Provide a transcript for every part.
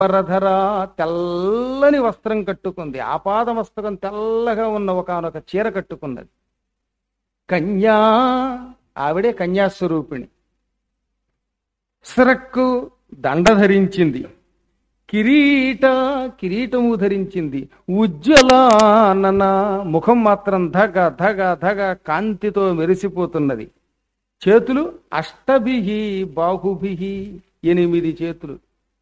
పరధర తెల్లని వస్త్రం కట్టుకుంది ఆపాద మస్తకం తెల్లగా ఉన్న ఒకనొక చీర కట్టుకున్నది కన్యా ఆవిడే కన్యాస్వరూపిణి స్రక్కు దండ ధరించింది కిరీట కిరీటము ధరించింది ఉజ్వలానన ముఖం మాత్రం ధగ ధగ ధగ కాంతితో మెరిసిపోతున్నది చేతులు అష్టభిహి బాహుభిహి ఎనిమిది చేతులు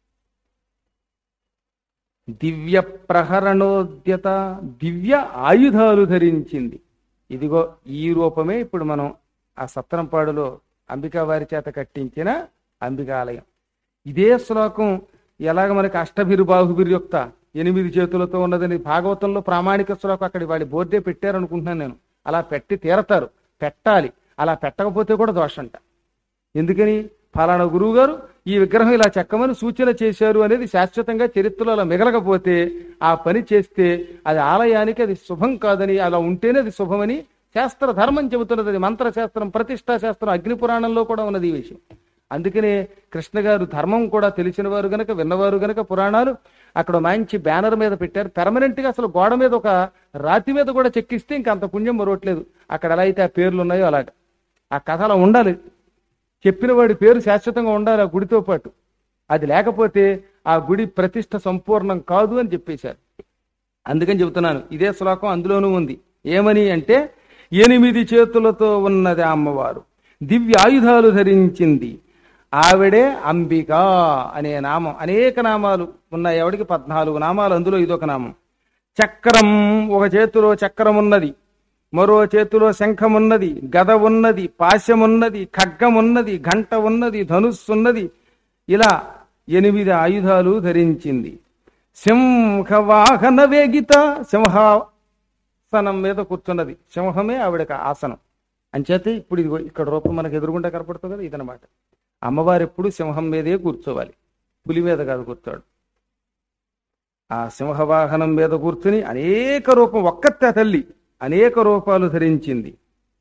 దివ్య ప్రహరణోద్యత దివ్య ఆయుధాలు ధరించింది ఇదిగో ఈ రూపమే ఇప్పుడు మనం ఆ సత్రంపాడులో అంబికా వారి చేత కట్టించిన అంబికాలయం ఇదే శ్లోకం ఎలాగ మనకి అష్టభిరు బాహుభిరు యొక్క ఎనిమిది చేతులతో ఉన్నదని భాగవతంలో ప్రామాణిక శ్లోకం అక్కడి వాళ్ళ బోర్డే పెట్టారనుకుంటున్నాను నేను అలా పెట్టి తీరతారు పెట్టాలి అలా పెట్టకపోతే కూడా దోషంట ఎందుకని ఫలానా గురువు గారు ఈ విగ్రహం ఇలా చెక్కమని సూచన చేశారు అనేది శాశ్వతంగా చరిత్రలో అలా మిగలకపోతే ఆ పని చేస్తే అది ఆలయానికి అది శుభం కాదని అలా ఉంటేనే అది శుభమని శాస్త్ర ధర్మం చెబుతున్నది అది మంత్రశాస్త్రం ప్రతిష్టా శాస్త్రం అగ్ని పురాణంలో కూడా ఉన్నది ఈ విషయం అందుకనే కృష్ణ గారు ధర్మం కూడా తెలిసిన వారు గనక విన్నవారు గనక పురాణాలు అక్కడ మంచి బ్యానర్ మీద పెట్టారు పెర్మనెంట్ గా అసలు గోడ మీద ఒక రాతి మీద కూడా చెక్కిస్తే ఇంకా అంత పుణ్యం మరవట్లేదు అక్కడ ఎలా అయితే ఆ పేర్లు ఉన్నాయో అలాగా ఆ కథ అలా ఉండాలి చెప్పిన వాడి పేరు శాశ్వతంగా ఉండాలి ఆ గుడితో పాటు అది లేకపోతే ఆ గుడి ప్రతిష్ట సంపూర్ణం కాదు అని చెప్పేశారు అందుకని చెబుతున్నాను ఇదే శ్లోకం అందులోనూ ఉంది ఏమని అంటే ఎనిమిది చేతులతో ఉన్నది ఆ అమ్మవారు దివ్య ఆయుధాలు ధరించింది ఆవిడే అంబిక అనే నామం అనేక నామాలు ఉన్నాయి ఎవడికి పద్నాలుగు నామాలు అందులో ఇదొక నామం చక్రం ఒక చేతిలో చక్రం ఉన్నది మరో చేతిలో శంఖం ఉన్నది గద ఉన్నది పాశం ఉన్నది ఖడ్గం ఉన్నది ఘంట ఉన్నది ధనుస్సు ఉన్నది ఇలా ఎనిమిది ఆయుధాలు ధరించింది సింహ వాహన వేగిత సింహాసనం మీద కూర్చున్నది సింహమే ఆవిడకి ఆసనం అంచేతే ఇప్పుడు ఇదిగో ఇక్కడ రూపం మనకు ఎదురుగుండా కనపడుతుంది కదా ఇదనమాట అమ్మవారు ఎప్పుడు సింహం మీదే కూర్చోవాలి పులి మీద కాదు కూర్చోడు ఆ సింహవాహనం మీద కూర్చుని అనేక రూపం ఒక్కతే తల్లి అనేక రూపాలు ధరించింది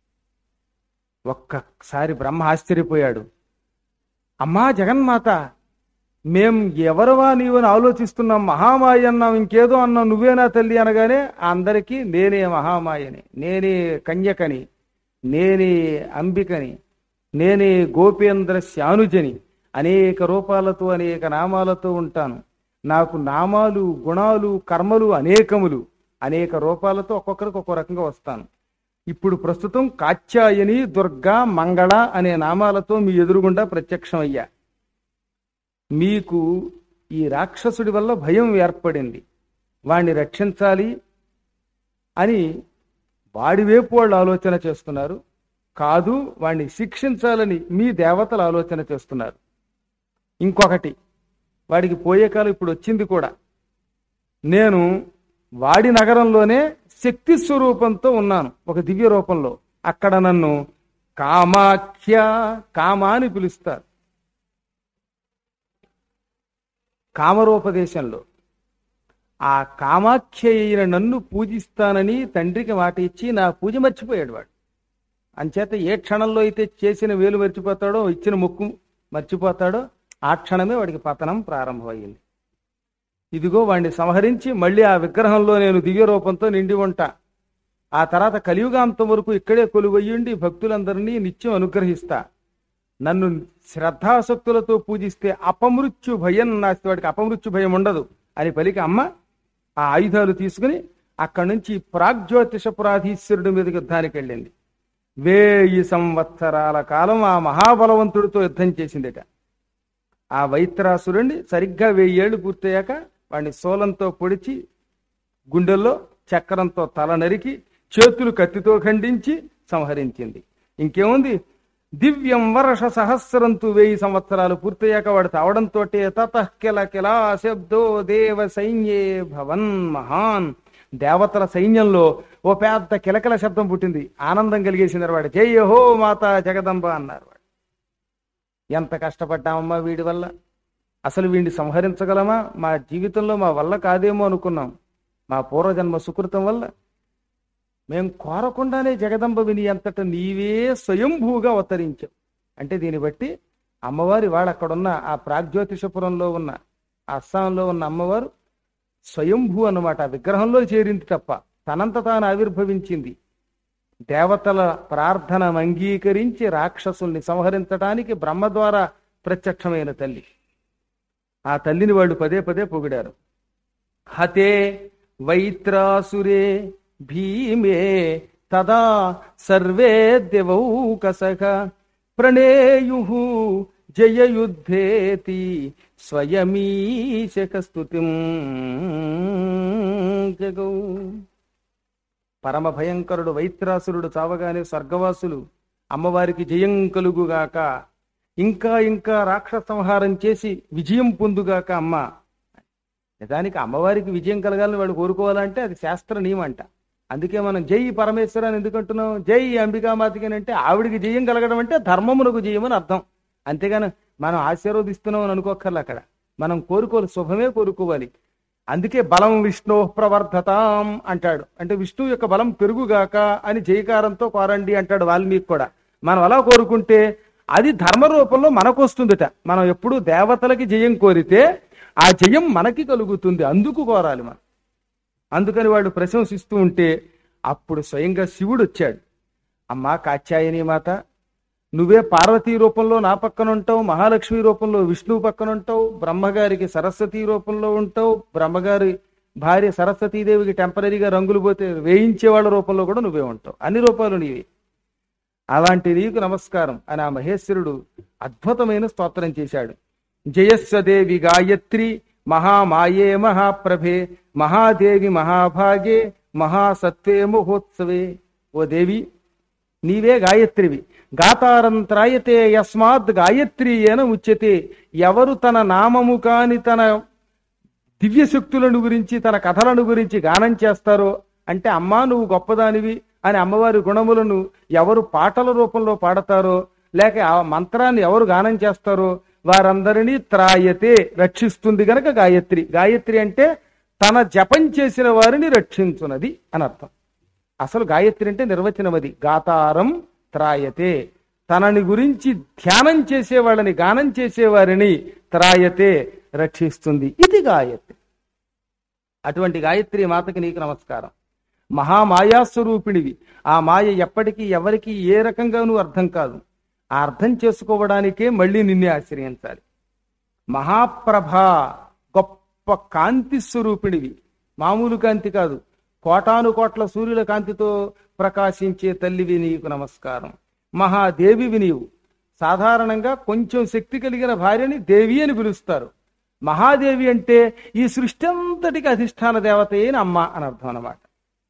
ఒక్కసారి బ్రహ్మ ఆశ్చర్యపోయాడు అమ్మా జగన్మాత మేం ఎవరవా నీవని ఆలోచిస్తున్నాం మహామాయ అన్నాం ఇంకేదో అన్నాం నువ్వేనా తల్లి అనగానే అందరికీ నేనే మహామాయని నేనే కన్యకని నేనే అంబికని నేనే గోపేంద్ర శానుజని అనేక రూపాలతో అనేక నామాలతో ఉంటాను నాకు నామాలు గుణాలు కర్మలు అనేకములు అనేక రూపాలతో ఒక్కొక్కరికి ఒక్కో రకంగా వస్తాను ఇప్పుడు ప్రస్తుతం కాత్యాయని దుర్గా మంగళ అనే నామాలతో మీ ఎదురుగుండా ప్రత్యక్షం అయ్యా మీకు ఈ రాక్షసుడి వల్ల భయం ఏర్పడింది వాణ్ణి రక్షించాలి అని వాడి వైపు వాళ్ళు ఆలోచన చేస్తున్నారు కాదు వాణ్ణి శిక్షించాలని మీ దేవతలు ఆలోచన చేస్తున్నారు ఇంకొకటి వాడికి పోయే కాలం ఇప్పుడు వచ్చింది కూడా నేను వాడి నగరంలోనే శక్తి స్వరూపంతో ఉన్నాను ఒక దివ్య రూపంలో అక్కడ నన్ను కామాఖ్య కామ అని పిలుస్తారు కామరూపదేశంలో ఆ కామాఖ్య అయిన నన్ను పూజిస్తానని తండ్రికి మాట ఇచ్చి నా పూజ మర్చిపోయాడు వాడు అంచేత ఏ క్షణంలో అయితే చేసిన వేలు మర్చిపోతాడో ఇచ్చిన ముక్కు మర్చిపోతాడో ఆ క్షణమే వాడికి పతనం ప్రారంభమైంది ఇదిగో వాడిని సంహరించి మళ్ళీ ఆ విగ్రహంలో నేను దివ్య రూపంతో నిండి ఉంటా ఆ తర్వాత కలియుగాంతం వరకు ఇక్కడే కొలువయ్యుండి భక్తులందరినీ నిత్యం అనుగ్రహిస్తా నన్ను శ్రద్ధాసక్తులతో పూజిస్తే అపమృత్యు భయం నాస్తి వాడికి అపమృత్యు భయం ఉండదు అని పలికి అమ్మ ఆ ఆయుధాలు తీసుకుని అక్కడి నుంచి ప్రాగ్జ్యోతిషపురాధీశ్వరుడి మీదకి యుద్ధానికి వెళ్ళింది వేయి సంవత్సరాల కాలం ఆ మహాబలవంతుడితో యుద్ధం చేసిందిట ఆ వైత్రాసురుణ్ణి సరిగ్గా వెయ్యేళ్లు పూర్తయ్యాక వాడిని సోలంతో పొడిచి గుండెల్లో చక్రంతో తల నరికి చేతులు కత్తితో ఖండించి సంహరించింది ఇంకేముంది దివ్యం వర్ష సహస్రంతు వెయ్యి సంవత్సరాలు పూర్తయ్యాక వాడు తావడంతో తతఃకిల కిలా శబ్దో దేవ సైన్యే భవన్ మహాన్ దేవతల సైన్యంలో ఓ పెద్ద కిలకిల శబ్దం పుట్టింది ఆనందం కలిగేసింది వాడు జయ హో మాత జగదంబ అన్నారు వాడు ఎంత కష్టపడ్డామమ్మా వీడి వల్ల అసలు వీడిని సంహరించగలమా మా జీవితంలో మా వల్ల కాదేమో అనుకున్నాం మా పూర్వజన్మ సుకృతం వల్ల మేం కోరకుండానే జగదంబ విని అంతట నీవే స్వయంభూగా అవతరించావు అంటే దీన్ని బట్టి అమ్మవారి వాడు అక్కడున్న ఆ ప్రాగ్జ్యోతిషపురంలో ఉన్న అస్సాంలో ఉన్న అమ్మవారు స్వయంభూ అన్నమాట ఆ విగ్రహంలో చేరింది తప్ప తనంత తాను ఆవిర్భవించింది దేవతల ప్రార్థన అంగీకరించి రాక్షసుల్ని సంహరించడానికి బ్రహ్మ ద్వారా ప్రత్యక్షమైన తల్లి ఆ తల్లిని వాళ్ళు పదే పదే పొగిడారు హతే వైత్రాసురే భీమే తదా సర్వే దివౌకసక ప్రణేయు జయయుద్ధేతి స్వయమీశకస్తుతిం జగౌ పరమ భయంకరుడు వైత్రాసురుడు చావగానే స్వర్గవాసులు అమ్మవారికి జయం కలుగుగాక ఇంకా ఇంకా రాక్షస సంహారం చేసి విజయం పొందుగాక అమ్మ నిజానికి అమ్మవారికి విజయం కలగాలని వాళ్ళు కోరుకోవాలంటే అది శాస్త్ర నియమం అంట అందుకే మనం జై పరమేశ్వర అని ఎందుకు అంటున్నాం జై అంబికామాతకి అని అంటే ఆవిడికి జయం కలగడం అంటే ధర్మమునకు జయం అని అర్థం అంతేగాని మనం ఆశీర్వదిస్తున్నాం అని అనుకోక్కర్లే అక్కడ మనం కోరుకోవాలి శుభమే కోరుకోవాలి అందుకే బలం విష్ణు ప్రవర్ధతాం అంటాడు అంటే విష్ణువు యొక్క బలం పెరుగుగాక అని జయకారంతో కోరండి అంటాడు వాల్మీకి కూడా మనం అలా కోరుకుంటే అది ధర్మ రూపంలో మనకు వస్తుందట మనం ఎప్పుడు దేవతలకి జయం కోరితే ఆ జయం మనకి కలుగుతుంది అందుకు కోరాలి మనం అందుకని వాళ్ళు ప్రశంసిస్తూ ఉంటే అప్పుడు స్వయంగా శివుడు వచ్చాడు అమ్మా కాత్యాయని మాత నువ్వే పార్వతీ రూపంలో నా పక్కన ఉంటావు మహాలక్ష్మి రూపంలో విష్ణువు పక్కన ఉంటావు బ్రహ్మగారికి సరస్వతి రూపంలో ఉంటావు బ్రహ్మగారి భార్య సరస్వతీదేవికి టెంపరీగా రంగులు పోతే వేయించే వాళ్ళ రూపంలో కూడా నువ్వే ఉంటావు అన్ని రూపాలు నీవి అలాంటి నీకు నమస్కారం అని ఆ మహేశ్వరుడు అద్భుతమైన స్తోత్రం చేశాడు జయస్వదేవి గాయత్రి మహామాయే మహాప్రభే మహాదేవి మహాభాగే మహాసత్వే మహోత్సవే ఓ దేవి నీవే గాయత్రివి గాతారం త్రాయతే యస్మాత్ గాయత్రి ఏన ఉచ్యతే ఎవరు తన నామము కాని తన దివ్య శక్తులను గురించి తన కథలను గురించి గానం చేస్తారో అంటే అమ్మా నువ్వు గొప్పదానివి అని అమ్మవారి గుణములను ఎవరు పాటల రూపంలో పాడతారో లేక ఆ మంత్రాన్ని ఎవరు గానం చేస్తారో వారందరినీ త్రాయతే రక్షిస్తుంది గనక గాయత్రి గాయత్రి అంటే తన జపం చేసిన వారిని రక్షించున్నది అని అర్థం అసలు గాయత్రి అంటే నిర్వచనం అది గాతారం త్రాయతే తనని గురించి ధ్యానం చేసే వాళ్ళని గానం చేసేవారిని త్రాయతే రక్షిస్తుంది ఇది గాయత్రి అటువంటి గాయత్రి మాతకి నీకు నమస్కారం మహామాయాస్వరూపిణివి ఆ మాయ ఎప్పటికీ ఎవరికి ఏ రకంగానూ అర్థం కాదు ఆ అర్థం చేసుకోవడానికే మళ్ళీ నిన్నే ఆశ్రయించాలి మహాప్రభ గొప్ప కాంతి స్వరూపిణివి మామూలు కాంతి కాదు కోటాను కోట్ల సూర్యుల కాంతితో ప్రకాశించే తల్లివి నీకు నమస్కారం మహాదేవివి నీవు సాధారణంగా కొంచెం శక్తి కలిగిన భార్యని దేవి అని పిలుస్తారు మహాదేవి అంటే ఈ సృష్టి అంతటికి అధిష్టాన దేవత అయిన అమ్మ అని అర్థం అన్నమాట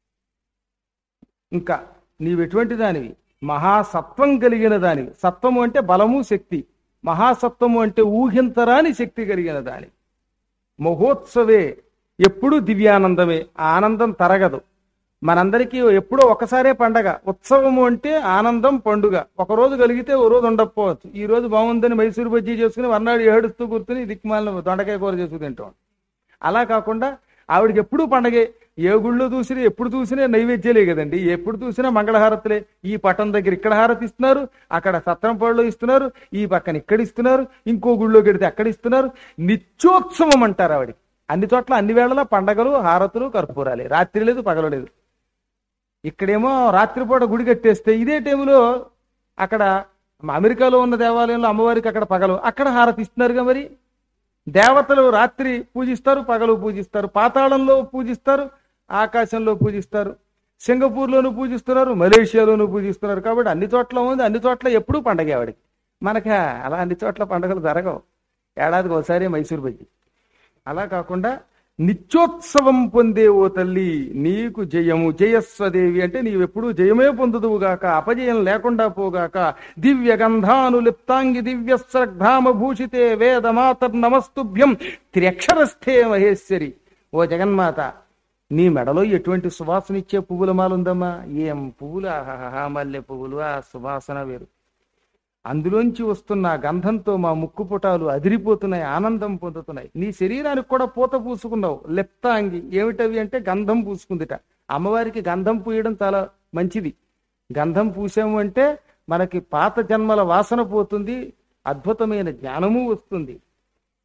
ఇంకా నీవెటువంటి దానివి మహాసత్వం కలిగిన దానివి సత్వము అంటే బలము శక్తి మహాసత్వము అంటే ఊహించరాని శక్తి కలిగిన దానివి మహోత్సవే ఎప్పుడూ దివ్యానందమే ఆ ఆనందం తరగదు మనందరికీ ఎప్పుడో ఒకసారే పండగ ఉత్సవము అంటే ఆనందం పండుగ ఒక రోజు కలిగితే ఓ రోజు ఉండకపోవచ్చు ఈ రోజు బాగుందని మైసూరు బజ్జీ చేసుకుని మర్నాడు ఏడుస్తూ కూర్చుని దిక్కుమాలిన దొండకాయ కూర చేసుకుని తింటాం అలా కాకుండా ఆవిడకి ఎప్పుడు పండగే ఏ గుళ్ళో చూసినా ఎప్పుడు చూసినా నైవేద్యాలే కదండి ఎప్పుడు చూసినా మంగళహారతులే ఈ పట్టణం దగ్గర ఇక్కడ హారతి ఇస్తున్నారు అక్కడ సత్రంపాడులో ఇస్తున్నారు ఈ పక్కన ఇక్కడ ఇస్తున్నారు ఇంకో గుళ్ళోకి వెడితే అక్కడ ఇస్తున్నారు నిత్యోత్సవం అంటారు ఆవిడకి అన్ని చోట్ల అన్ని వేళలా పండగలు హారతులు కర్పూరాలే రాత్రి లేదు పగలు లేదు ఇక్కడేమో రాత్రిపూట గుడి కట్టేస్తే ఇదే టైంలో అక్కడ అమెరికాలో ఉన్న దేవాలయంలో అమ్మవారికి అక్కడ పగలు అక్కడ హారతి ఇస్తున్నారుగా మరి దేవతలు రాత్రి పూజిస్తారు పగలు పూజిస్తారు పాతాళంలో పూజిస్తారు ఆకాశంలో పూజిస్తారు సింగపూర్లోనూ పూజిస్తున్నారు మలేషియాలోనూ పూజిస్తున్నారు కాబట్టి అన్ని చోట్ల ఉంది అన్ని చోట్ల ఎప్పుడూ పండగ ఆవిడకి మనకి అలా అన్ని చోట్ల పండగలు జరగవు ఏడాదికి ఒకసారి మైసూరు బజ్జి అలా కాకుండా నిత్యోత్సవం పొందే ఓ తల్లి నీకు జయము జయస్వదేవి అంటే నీవెప్పుడు జయమే పొందుదువుగాక అపజయం లేకుండా పోగాక దివ్య గంధానులిప్తాంగి దివ్య శ్రద్ధామ భూషితే వేదమాతర్ నమస్తుభ్యం త్రియక్షరస్థే మహేశ్వరి ఓ జగన్మాత నీ మెడలో ఎటువంటి సువాసన ఇచ్చే పువ్వుల మాలుందమ్మా ఏం పువ్వులు ఆహాహా మల్లె పువ్వులు ఆ సువాసన వేరు అందులోంచి వస్తున్న ఆ గంధంతో మా ముక్కు పుటాలు అదిరిపోతున్నాయి ఆనందం పొందుతున్నాయి నీ శరీరానికి కూడా పూత పూసుకున్నావు లెప్తాంగి ఏమిటవి అంటే గంధం పూసుకుందిట అమ్మవారికి గంధం పూయడం చాలా మంచిది గంధం పూసాము అంటే మనకి పాత జన్మల వాసన పోతుంది అద్భుతమైన జ్ఞానము వస్తుంది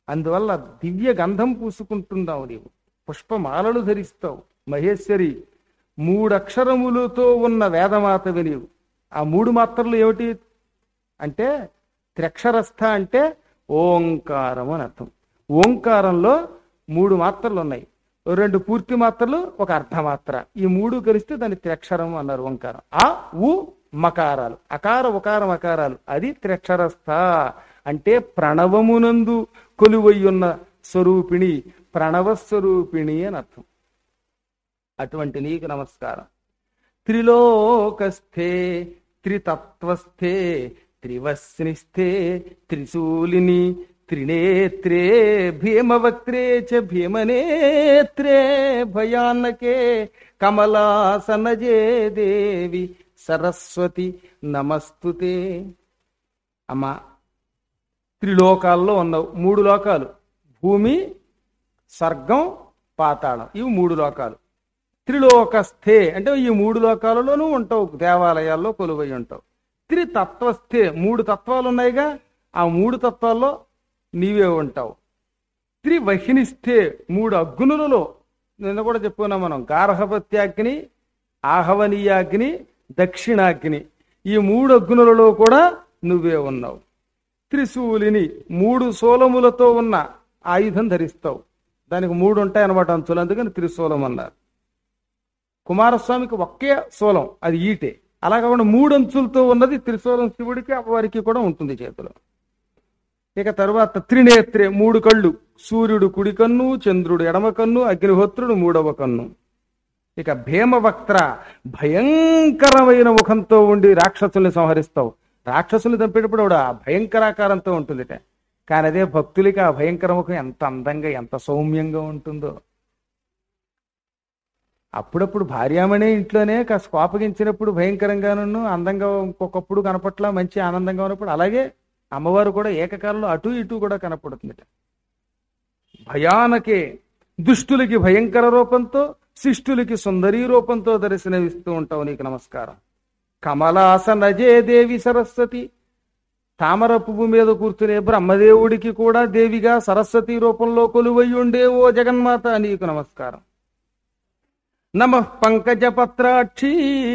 అందువల్ల దివ్య గంధం పూసుకుంటున్నావు నీవు పుష్పమాలలు ధరిస్తావు మహేశ్వరి మూడక్షరములతో ఉన్న వేదమాతవి నీవు ఆ మూడు మాత్రలు ఏమిటి అంటే త్రక్షరస్థ అంటే ఓంకారం అని అర్థం ఓంకారంలో మూడు మాత్రలు ఉన్నాయి రెండు పూర్తి మాత్రలు ఒక అర్ధమాత్ర ఈ మూడు కలిస్తే దాన్ని త్రక్షరం అన్నారు ఓంకారం ఆ ఉ మకారాలు అకార ఉకారం అకారాలు అది త్రక్షరస్థ అంటే ప్రణవమునందు కొలువయ్యున్న స్వరూపిణి ప్రణవ స్వరూపిణి అని అర్థం అటువంటి నీకు నమస్కారం త్రిలోకస్థే త్రితత్వస్థే త్రివస్నిస్థే త్రిశూలిని త్రినేత్రే భీమవక్త్రే చ భీమనేత్రే భయానకే కమలాసనజే దేవి సరస్వతి నమస్తుతే అమ్మా త్రిలోకాల్లో ఉన్నావు మూడు లోకాలు భూమి స్వర్గం పాతాళం ఇవి మూడు లోకాలు త్రిలోకస్థే అంటే ఈ మూడు లోకాలలోనూ ఉంటావు దేవాలయాల్లో కొలువై ఉంటావు త్రితత్వస్థే మూడు తత్వాలు ఉన్నాయిగా ఆ మూడు తత్వాల్లో నీవే ఉంటావు త్రివహినిస్థే మూడు అగ్నులలో నిన్న కూడా చెప్పుకున్నాం మనం గార్హపత్యాగ్ని ఆహవనీయాగ్ని దక్షిణాగ్ని ఈ మూడు అగ్నులలో కూడా నువ్వే ఉన్నావు త్రిశూలిని మూడు శూలములతో ఉన్న ఆయుధం ధరిస్తావు దానికి మూడు ఉంటాయి అన్నమాట అంచులు అందుకని త్రిశూలం అన్నారు కుమారస్వామికి ఒకే శూలం అది ఈటే అలా కాకుండా మూడు అంచులతో ఉన్నది త్రిశూలం శివుడికి అమ్మవారికి కూడా ఉంటుంది చేతిలో ఇక తరువాత త్రినేత్రే మూడు కళ్ళు సూర్యుడు కుడి కన్ను చంద్రుడు ఎడమ కన్ను అగ్నిహోత్రుడు మూడవ కన్ను ఇక భీమవక్త్ర భయంకరమైన ముఖంతో ఉండి రాక్షసుల్ని సంహరిస్తావు రాక్షసుల్ని చంపేటప్పుడు కూడా ఆ భయంకరాకారంతో ఉంటుందిట కానీ అదే భక్తులకి ఆ భయంకర ముఖం ఎంత అందంగా ఎంత సౌమ్యంగా ఉంటుందో అప్పుడప్పుడు భార్యామణి ఇంట్లోనే కాస్త కోపగించినప్పుడు భయంకరంగాను అందంగా ఇంకొకప్పుడు కనపట్ల మంచి ఆనందంగా ఉన్నప్పుడు అలాగే అమ్మవారు కూడా ఏకకాలంలో అటు ఇటు కూడా కనపడుతుందట భయానకే దుష్టులకి భయంకర రూపంతో శిష్టులకి సుందరీ రూపంతో దర్శనమిస్తూ ఉంటావు నీకు నమస్కారం కమలాసనజే దేవి సరస్వతి తామర పువ్వు మీద కూర్చునే బ్రహ్మదేవుడికి కూడా దేవిగా సరస్వతి రూపంలో కొలువై ఉండే ఓ జగన్మాత నీకు నమస్కారం నమ పంకజపత్రాక్షి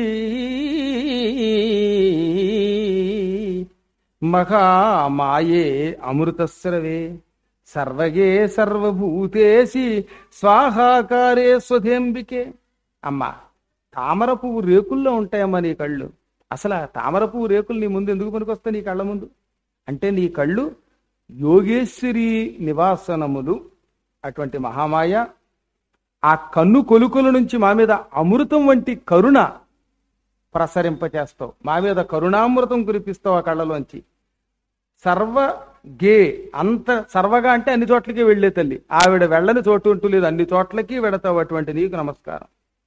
మహామాయే అమృతస్రవే సర్వగే సర్వభూతేసి స్వాహాకారే స్వధేంబికే అమ్మా తామర పువ్వు రేకుల్లో ఉంటాయమ్మా నీ కళ్ళు అసలు ఆ తామర పువ్వు రేకులు నీ ముందు ఎందుకు పనికొస్తాయి నీ కళ్ళ ముందు అంటే నీ కళ్ళు యోగేశ్వరి నివాసనములు అటువంటి మహామాయ ఆ కన్ను కొలుకుల నుంచి మా మీద అమృతం వంటి కరుణ ప్రసరింపచేస్తావు మా మీద కరుణామృతం కురిపిస్తావు ఆ కళ్ళలోంచి సర్వ గే అంత సర్వగా అంటే అన్ని చోట్లకి వెళ్లే తల్లి ఆవిడ వెళ్ళని చోటు అంటూ లేదు అన్ని చోట్లకి వెడతావు అటువంటి నీకు నమస్కారం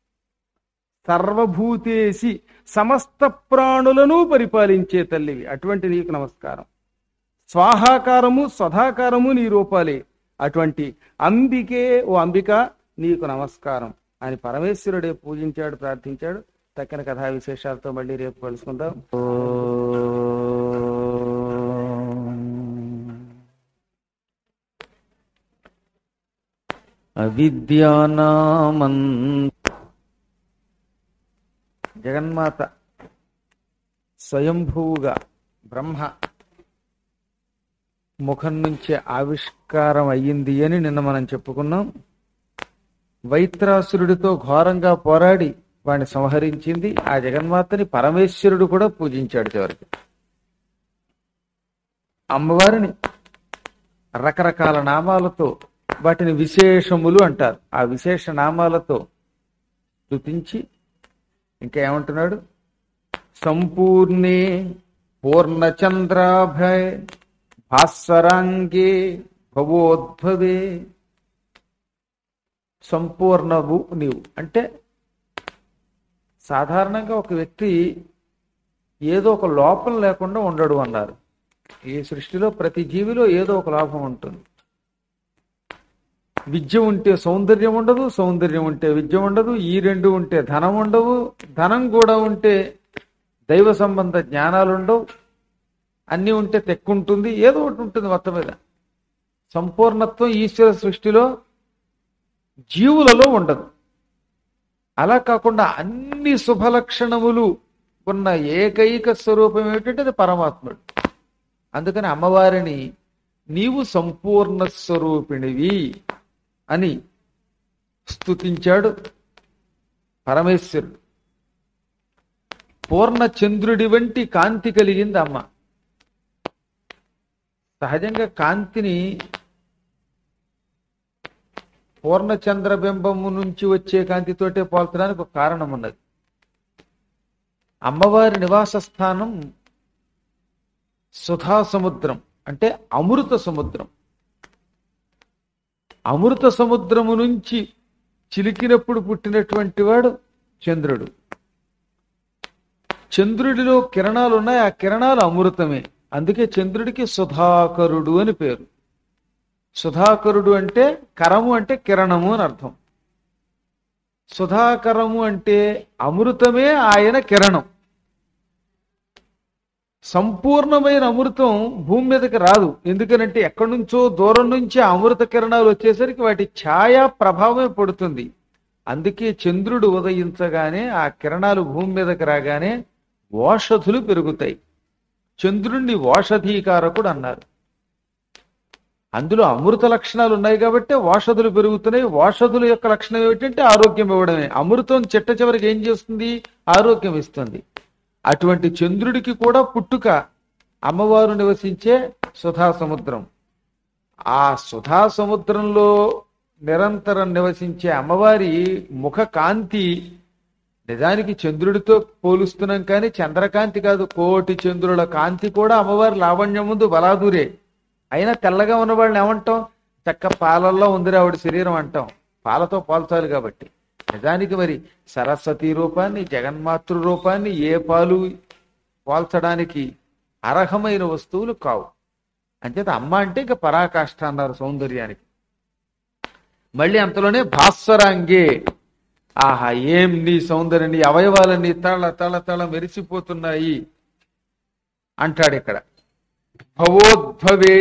సర్వభూతేసి సమస్త ప్రాణులను పరిపాలించే తల్లివి అటువంటి నీకు నమస్కారం స్వాహాకారము స్వధాకారము నీ రూపాలే అటువంటి అంబికే ఓ అంబిక నీకు నమస్కారం అని పరమేశ్వరుడే పూజించాడు ప్రార్థించాడు తక్కిన కథా విశేషాలతో మళ్ళీ రేపు కలుసుకుందాం అవిద్యానామం జగన్మాత స్వయంభూగా బ్రహ్మ ముఖం నుంచి ఆవిష్కారం అయ్యింది అని నిన్న మనం చెప్పుకున్నాం వైత్రాసురుడితో ఘోరంగా పోరాడి వాడిని సంహరించింది ఆ జగన్మాతని పరమేశ్వరుడు కూడా పూజించాడు చివరికి అమ్మవారిని రకరకాల నామాలతో వాటిని విశేషములు అంటారు ఆ విశేష నామాలతో స్తుతించి ఇంకా ఏమంటున్నాడు సంపూర్ణే పూర్ణచంద్రాభయ భాస్వరాంగే భవోద్భవే సంపూర్ణవు నీవు అంటే సాధారణంగా ఒక వ్యక్తి ఏదో ఒక లోపం లేకుండా ఉండడు అన్నారు ఈ సృష్టిలో ప్రతి జీవిలో ఏదో ఒక లోపం ఉంటుంది విద్య ఉంటే సౌందర్యం ఉండదు సౌందర్యం ఉంటే విద్య ఉండదు ఈ రెండు ఉంటే ధనం ఉండవు ధనం కూడా ఉంటే దైవ సంబంధ జ్ఞానాలు ఉండవు అన్నీ ఉంటే తెక్కుంటుంది ఏదో ఒకటి ఉంటుంది మొత్తం మీద సంపూర్ణత్వం ఈశ్వర సృష్టిలో జీవులలో ఉండదు అలా కాకుండా అన్ని శుభలక్షణములు ఉన్న ఏకైక స్వరూపం ఏమిటంటే అది పరమాత్ముడు అందుకని అమ్మవారిని నీవు సంపూర్ణ స్వరూపిణివి అని స్తుతించాడు పరమేశ్వరుడు పూర్ణ చంద్రుడి వంటి కాంతి కలిగింది అమ్మ సహజంగా కాంతిని పూర్ణచంద్ర బింబము నుంచి వచ్చే కాంతితోటే పోల్చడానికి ఒక కారణం ఉన్నది అమ్మవారి నివాస స్థానం సుధా సముద్రం అంటే అమృత సముద్రం అమృత సముద్రము నుంచి చిలికినప్పుడు పుట్టినటువంటి వాడు చంద్రుడు చంద్రుడిలో కిరణాలు ఉన్నాయి ఆ కిరణాలు అమృతమే అందుకే చంద్రుడికి సుధాకరుడు అని పేరు సుధాకరుడు అంటే కరము అంటే కిరణము అని అర్థం సుధాకరము అంటే అమృతమే ఆయన కిరణం సంపూర్ణమైన అమృతం భూమి మీదకి రాదు ఎందుకనంటే ఎక్కడి నుంచో దూరం నుంచి ఆ అమృత కిరణాలు వచ్చేసరికి వాటి ఛాయా ప్రభావమే పడుతుంది అందుకే చంద్రుడు ఉదయించగానే ఆ కిరణాలు భూమి మీదకి రాగానే ఓషధులు పెరుగుతాయి చంద్రుణ్ణి ఓషధీకారకుడు అన్నారు అందులో అమృత లక్షణాలు ఉన్నాయి కాబట్టి ఓషధులు పెరుగుతున్నాయి ఓషధుల యొక్క లక్షణం ఏమిటంటే ఆరోగ్యం ఇవ్వడమే అమృతం చిట్ట చివరికి ఏం చేస్తుంది ఆరోగ్యం ఇస్తుంది అటువంటి చంద్రుడికి కూడా పుట్టుక అమ్మవారు నివసించే సుధా సముద్రం ఆ సుధా సముద్రంలో నిరంతరం నివసించే అమ్మవారి ముఖ కాంతి నిజానికి చంద్రుడితో పోలుస్తున్నాం కానీ చంద్రకాంతి కాదు కోటి చంద్రుల కాంతి కూడా అమ్మవారి లావణ్యం ముందు బలాదూరే అయినా తెల్లగా ఉన్న వాళ్ళని ఏమంటాం చక్క పాలల్లో ఉందిరా ఆవిడ శరీరం అంటాం పాలతో పోల్చాలి కాబట్టి నిజానికి మరి సరస్వతి రూపాన్ని జగన్మాతృ రూపాన్ని ఏ పాలు పోల్చడానికి అర్హమైన వస్తువులు కావు అంచేత అమ్మ అంటే ఇక పరాకాష్ఠ అన్నారు సౌందర్యానికి మళ్ళీ అంతలోనే భాస్వరాంగే ఆహా ఏం నీ సౌందర్యం నీ అవయవాలన్నీ తళ తళ తళ మెరిసిపోతున్నాయి అంటాడు ఇక్కడ భవోద్భవే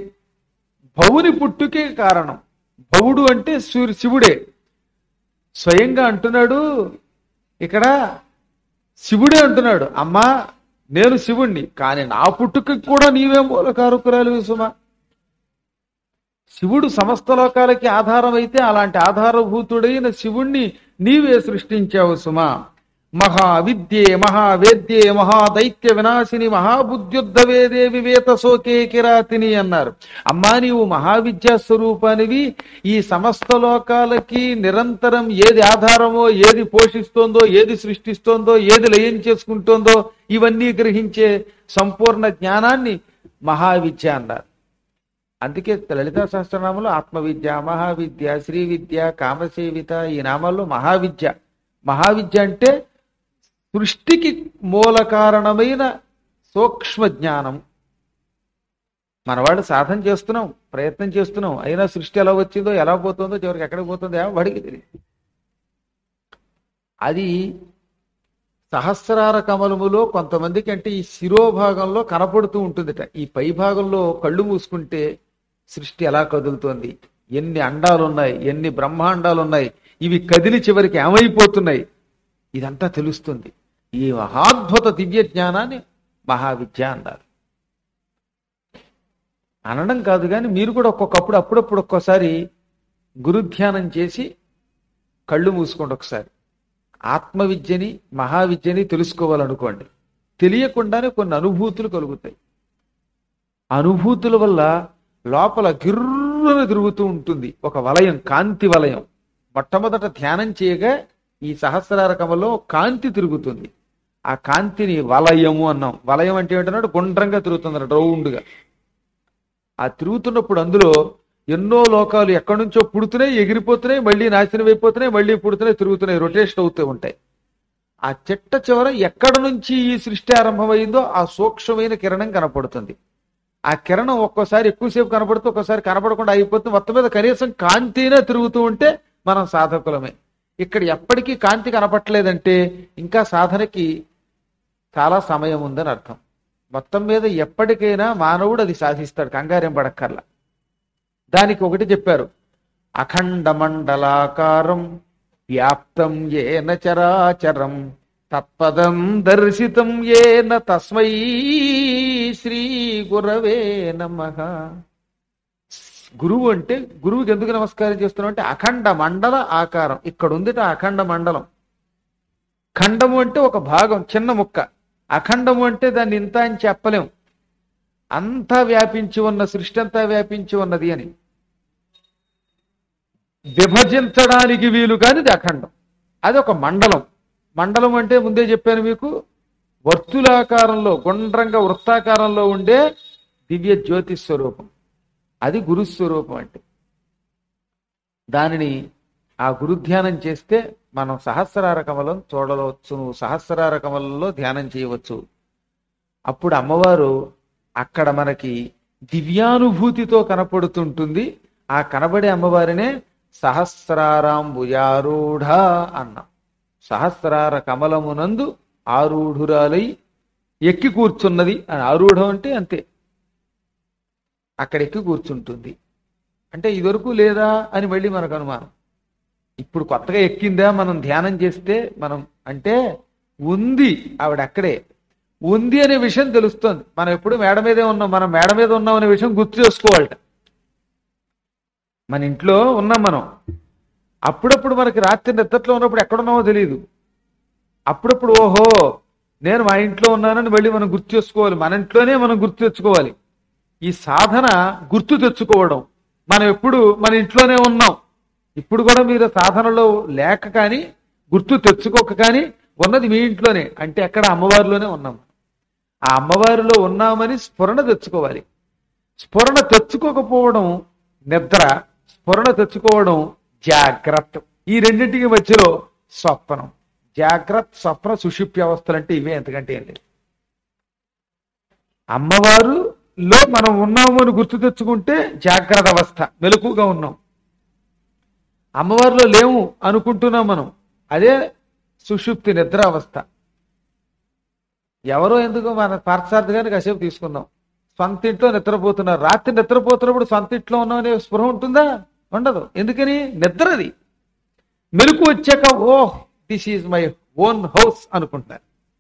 భవుని పుట్టుకే కారణం భవుడు అంటే సూర్య శివుడే స్వయంగా అంటున్నాడు ఇక్కడ శివుడే అంటున్నాడు అమ్మా నేను శివుణ్ణి కానీ నా పుట్టుకకి కూడా నీవే మూలకారుకురాలు సుమా శివుడు సమస్త లోకాలకి ఆధారమైతే అలాంటి ఆధారభూతుడైన శివుణ్ణి నీవే సృష్టించావు సుమా మహావిద్యే మహావేద్యే మహాదైత్య వినాశిని మహాబుద్ధ్యుద్ధవేదే వివేత సోకే కిరాతిని అన్నారు అమ్మా నీవు మహావిద్యా స్వరూపానివి ఈ సమస్త లోకాలకి నిరంతరం ఏది ఆధారమో ఏది పోషిస్తోందో ఏది సృష్టిస్తోందో ఏది లయం చేసుకుంటోందో ఇవన్నీ గ్రహించే సంపూర్ణ జ్ఞానాన్ని మహావిద్య అన్నారు అందుకే లలితా సహస్రనామంలో ఆత్మవిద్య మహావిద్య శ్రీ విద్య కామసేవిత ఈ నామాల్లో మహావిద్య మహావిద్య అంటే సృష్టికి మూల కారణమైన సూక్ష్మ జ్ఞానం మనవాడు సాధన చేస్తున్నాం ప్రయత్నం చేస్తున్నాం అయినా సృష్టి ఎలా వచ్చిందో ఎలా పోతుందో చివరికి ఎక్కడికి పోతుందో వాడికి తెలియదు అది సహస్రార కమలములో కొంతమందికి అంటే ఈ శిరోభాగంలో కనపడుతూ ఉంటుందిట ఈ పై భాగంలో కళ్ళు మూసుకుంటే సృష్టి ఎలా కదులుతోంది ఎన్ని అండాలు ఉన్నాయి ఎన్ని బ్రహ్మాండాలు ఉన్నాయి ఇవి కదిలి చివరికి ఏమైపోతున్నాయి ఇదంతా తెలుస్తుంది ఈ మహాద్భుత దివ్య జ్ఞానాన్ని మహావిద్య అన్నారు అనడం కాదు కానీ మీరు కూడా ఒక్కొక్కప్పుడు అప్పుడప్పుడు ఒక్కోసారి గురుధ్యానం చేసి కళ్ళు మూసుకోండి ఒకసారి ఆత్మవిద్యని మహావిద్యని తెలుసుకోవాలనుకోండి తెలియకుండానే కొన్ని అనుభూతులు కలుగుతాయి అనుభూతుల వల్ల లోపల గిర్రున తిరుగుతూ ఉంటుంది ఒక వలయం కాంతి వలయం మొట్టమొదట ధ్యానం చేయగా ఈ సహస్రారకమలో కాంతి తిరుగుతుంది ఆ కాంతిని వలయము అన్నాం వలయం అంటే ఏంటన్నాడు గుండ్రంగా తిరుగుతుంది రౌండ్గా ఆ తిరుగుతున్నప్పుడు అందులో ఎన్నో లోకాలు ఎక్కడి నుంచో పుడుతున్నాయి ఎగిరిపోతున్నాయి మళ్ళీ నాశనం అయిపోతున్నాయి మళ్ళీ పుడుతున్నాయి తిరుగుతున్నాయి రొటేషన్ అవుతూ ఉంటాయి ఆ చెట్ట చివర ఎక్కడ నుంచి ఈ సృష్టి ఆరంభమైందో ఆ సూక్ష్మమైన కిరణం కనపడుతుంది ఆ కిరణం ఒక్కోసారి ఎక్కువసేపు కనపడుతూ ఒక్కోసారి కనపడకుండా అయిపోతుంది మొత్తం మీద కనీసం కాంతినే తిరుగుతూ ఉంటే మనం సాధకులమే ఇక్కడ ఎప్పటికీ కాంతి కనపట్లేదంటే ఇంకా సాధనకి చాలా సమయం ఉందని అర్థం మొత్తం మీద ఎప్పటికైనా మానవుడు అది సాధిస్తాడు కంగారేం పడక్కర్లా దానికి ఒకటి చెప్పారు అఖండ మండలాకారం వ్యాప్తం ఏన చరాచరం తత్పదం దర్శితం ఏన తస్మై శ్రీ గురవే నమః గురువు అంటే గురువుకి ఎందుకు నమస్కారం చేస్తున్నాం అంటే అఖండ మండల ఆకారం ఇక్కడ ఉందిట అఖండ మండలం ఖండము అంటే ఒక భాగం చిన్న ముక్క అఖండము అంటే దాన్ని ఇంత అని చెప్పలేం అంతా వ్యాపించి ఉన్న సృష్టి అంతా వ్యాపించి ఉన్నది అని విభజించడానికి వీలు కానిది అఖండం అది ఒక మండలం మండలం అంటే ముందే చెప్పాను మీకు వర్తులాకారంలో గుండ్రంగా వృత్తాకారంలో ఉండే దివ్య జ్యోతి స్వరూపం అది గురుస్వరూపం అంటే దానిని ఆ గురుధ్యానం చేస్తే మనం సహస్రార కమలం చూడవచ్చు సహస్రార కమలంలో ధ్యానం చేయవచ్చు అప్పుడు అమ్మవారు అక్కడ మనకి దివ్యానుభూతితో కనపడుతుంటుంది ఆ కనబడే అమ్మవారినే సహస్రారాంబుజారూఢ అన్నాం సహస్రార కమలమునందు ఆరూఢురాలై ఎక్కి కూర్చున్నది అని ఆరూఢం అంటే అంతే అక్కడ ఎక్కి కూర్చుంటుంది అంటే ఇదివరకు లేదా అని మళ్ళీ మనకు అనుమానం ఇప్పుడు కొత్తగా ఎక్కిందా మనం ధ్యానం చేస్తే మనం అంటే ఉంది ఆవిడ అక్కడే ఉంది అనే విషయం తెలుస్తుంది మనం ఎప్పుడు మేడ మీదే ఉన్నాం మనం మేడ మీద ఉన్నాం అనే విషయం గుర్తు చేసుకోవాలట మన ఇంట్లో ఉన్నాం మనం అప్పుడప్పుడు మనకి రాత్రి నిద్రలో ఉన్నప్పుడు ఎక్కడున్నామో తెలియదు అప్పుడప్పుడు ఓహో నేను మా ఇంట్లో ఉన్నానని మళ్ళీ మనం గుర్తు చేసుకోవాలి మన ఇంట్లోనే మనం గుర్తు తెచ్చుకోవాలి ఈ సాధన గుర్తు తెచ్చుకోవడం మనం ఎప్పుడు మన ఇంట్లోనే ఉన్నాం ఇప్పుడు కూడా మీరు సాధనలో లేక కానీ గుర్తు తెచ్చుకోక కానీ ఉన్నది మీ ఇంట్లోనే అంటే ఎక్కడ అమ్మవారిలోనే ఉన్నాం ఆ అమ్మవారిలో ఉన్నామని స్ఫురణ తెచ్చుకోవాలి స్ఫురణ తెచ్చుకోకపోవడం నిద్ర స్ఫురణ తెచ్చుకోవడం జాగ్రత్త ఈ రెండింటికి మధ్యలో స్వప్నం జాగ్రత్త స్వప్న సుషిప్తి అవస్థలు అంటే ఇవే ఎంతకంటే ఏం లేదు అమ్మవారులో మనం ఉన్నాము అని గుర్తు తెచ్చుకుంటే జాగ్రత్త అవస్థ మెలకుగా ఉన్నాం అమ్మవారిలో లేవు అనుకుంటున్నాం మనం అదే సుషుప్తి నిద్ర అవస్థ ఎవరో ఎందుకు మన పార్థసార్థిగాని కాసేపు తీసుకుందాం సొంత ఇంట్లో నిద్రపోతున్నారు రాత్రి నిద్రపోతున్నప్పుడు సొంత ఇంట్లో ఉన్నామనే స్పృహ ఉంటుందా ఉండదు ఎందుకని నిద్రది మెలకు వచ్చాక oh this is my own house అనుకుంటారు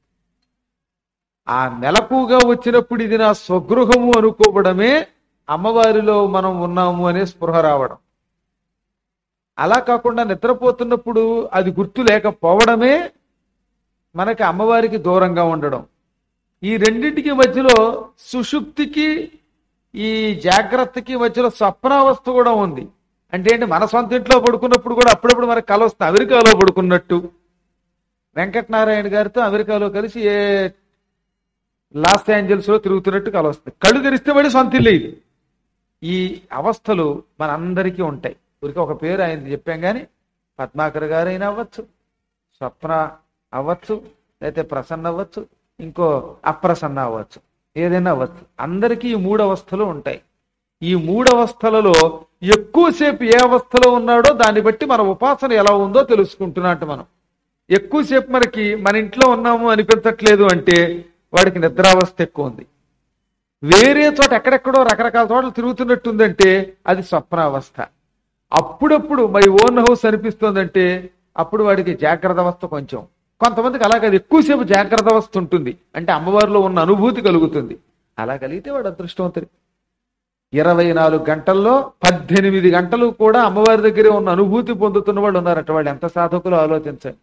ఆ మెలకుగా వచ్చినప్పుడు ఇది నా స్వగృహము అనుకోవడమే అమ్మవారిలో మనం ఉన్నాము అనే స్పృహ రావడం అలా కాకుండా నిద్రపోతున్నప్పుడు అది గుర్తు లేకపోవడమే మనకి అమ్మవారికి దూరంగా ఉండడం ఈ రెండింటికి మధ్యలో సుషుప్తికి ఈ జాగ్రత్తకి మధ్యలో స్వప్నావస్థ కూడా ఉంది అంటే ఏంటి మన సొంత ఇంట్లో పడుకున్నప్పుడు కూడా అప్పుడప్పుడు మనకు కల వస్తుంది అమెరికాలో పడుకున్నట్టు వెంకటనారాయణ గారితో అమెరికాలో కలిసి ఏ లాస్ ఏంజల్స్ లో తిరుగుతున్నట్టు కల వస్తుంది కళ్ళు తెరిస్తే మళ్ళీ సొంత ఇల్లు ఇది ఈ అవస్థలు మనందరికీ ఉంటాయి ఊరికి ఒక పేరు ఆయన చెప్పాం కానీ పద్మాకర్ గారైనా అవ్వచ్చు స్వప్న అవ్వచ్చు లేకపోతే ప్రసన్న అవ్వచ్చు ఇంకో అప్రసన్న అవ్వచ్చు ఏదైనా అవ్వచ్చు అందరికీ ఈ మూడు అవస్థలు ఉంటాయి ఈ మూడు అవస్థలలో ఎక్కువసేపు ఏ అవస్థలో ఉన్నాడో దాన్ని బట్టి మన ఉపాసన ఎలా ఉందో తెలుసుకుంటున్నట్టు మనం ఎక్కువసేపు మనకి మన ఇంట్లో ఉన్నాము అనిపించట్లేదు అంటే వాడికి నిద్రావస్థ ఎక్కువ ఉంది వేరే చోట ఎక్కడెక్కడో రకరకాల చోట్ల తిరుగుతున్నట్టుందంటే అది స్వప్నావస్థ అప్పుడప్పుడు మై ఓన్ హౌస్ అనిపిస్తుందంటే అప్పుడు వాడికి జాగ్రత్త అవస్థ కొంచెం కొంతమందికి అలా కాదు ఎక్కువసేపు జాగ్రత్త అవస్థ ఉంటుంది అంటే అమ్మవారిలో ఉన్న అనుభూతి కలుగుతుంది అలా కలిగితే వాడు అదృష్టవంతుడు ఇరవై నాలుగు గంటల్లో పద్దెనిమిది గంటలు కూడా అమ్మవారి దగ్గరే ఉన్న అనుభూతి పొందుతున్న వాళ్ళు ఉన్నారట వాళ్ళు ఎంత సాధకులు ఆలోచించండి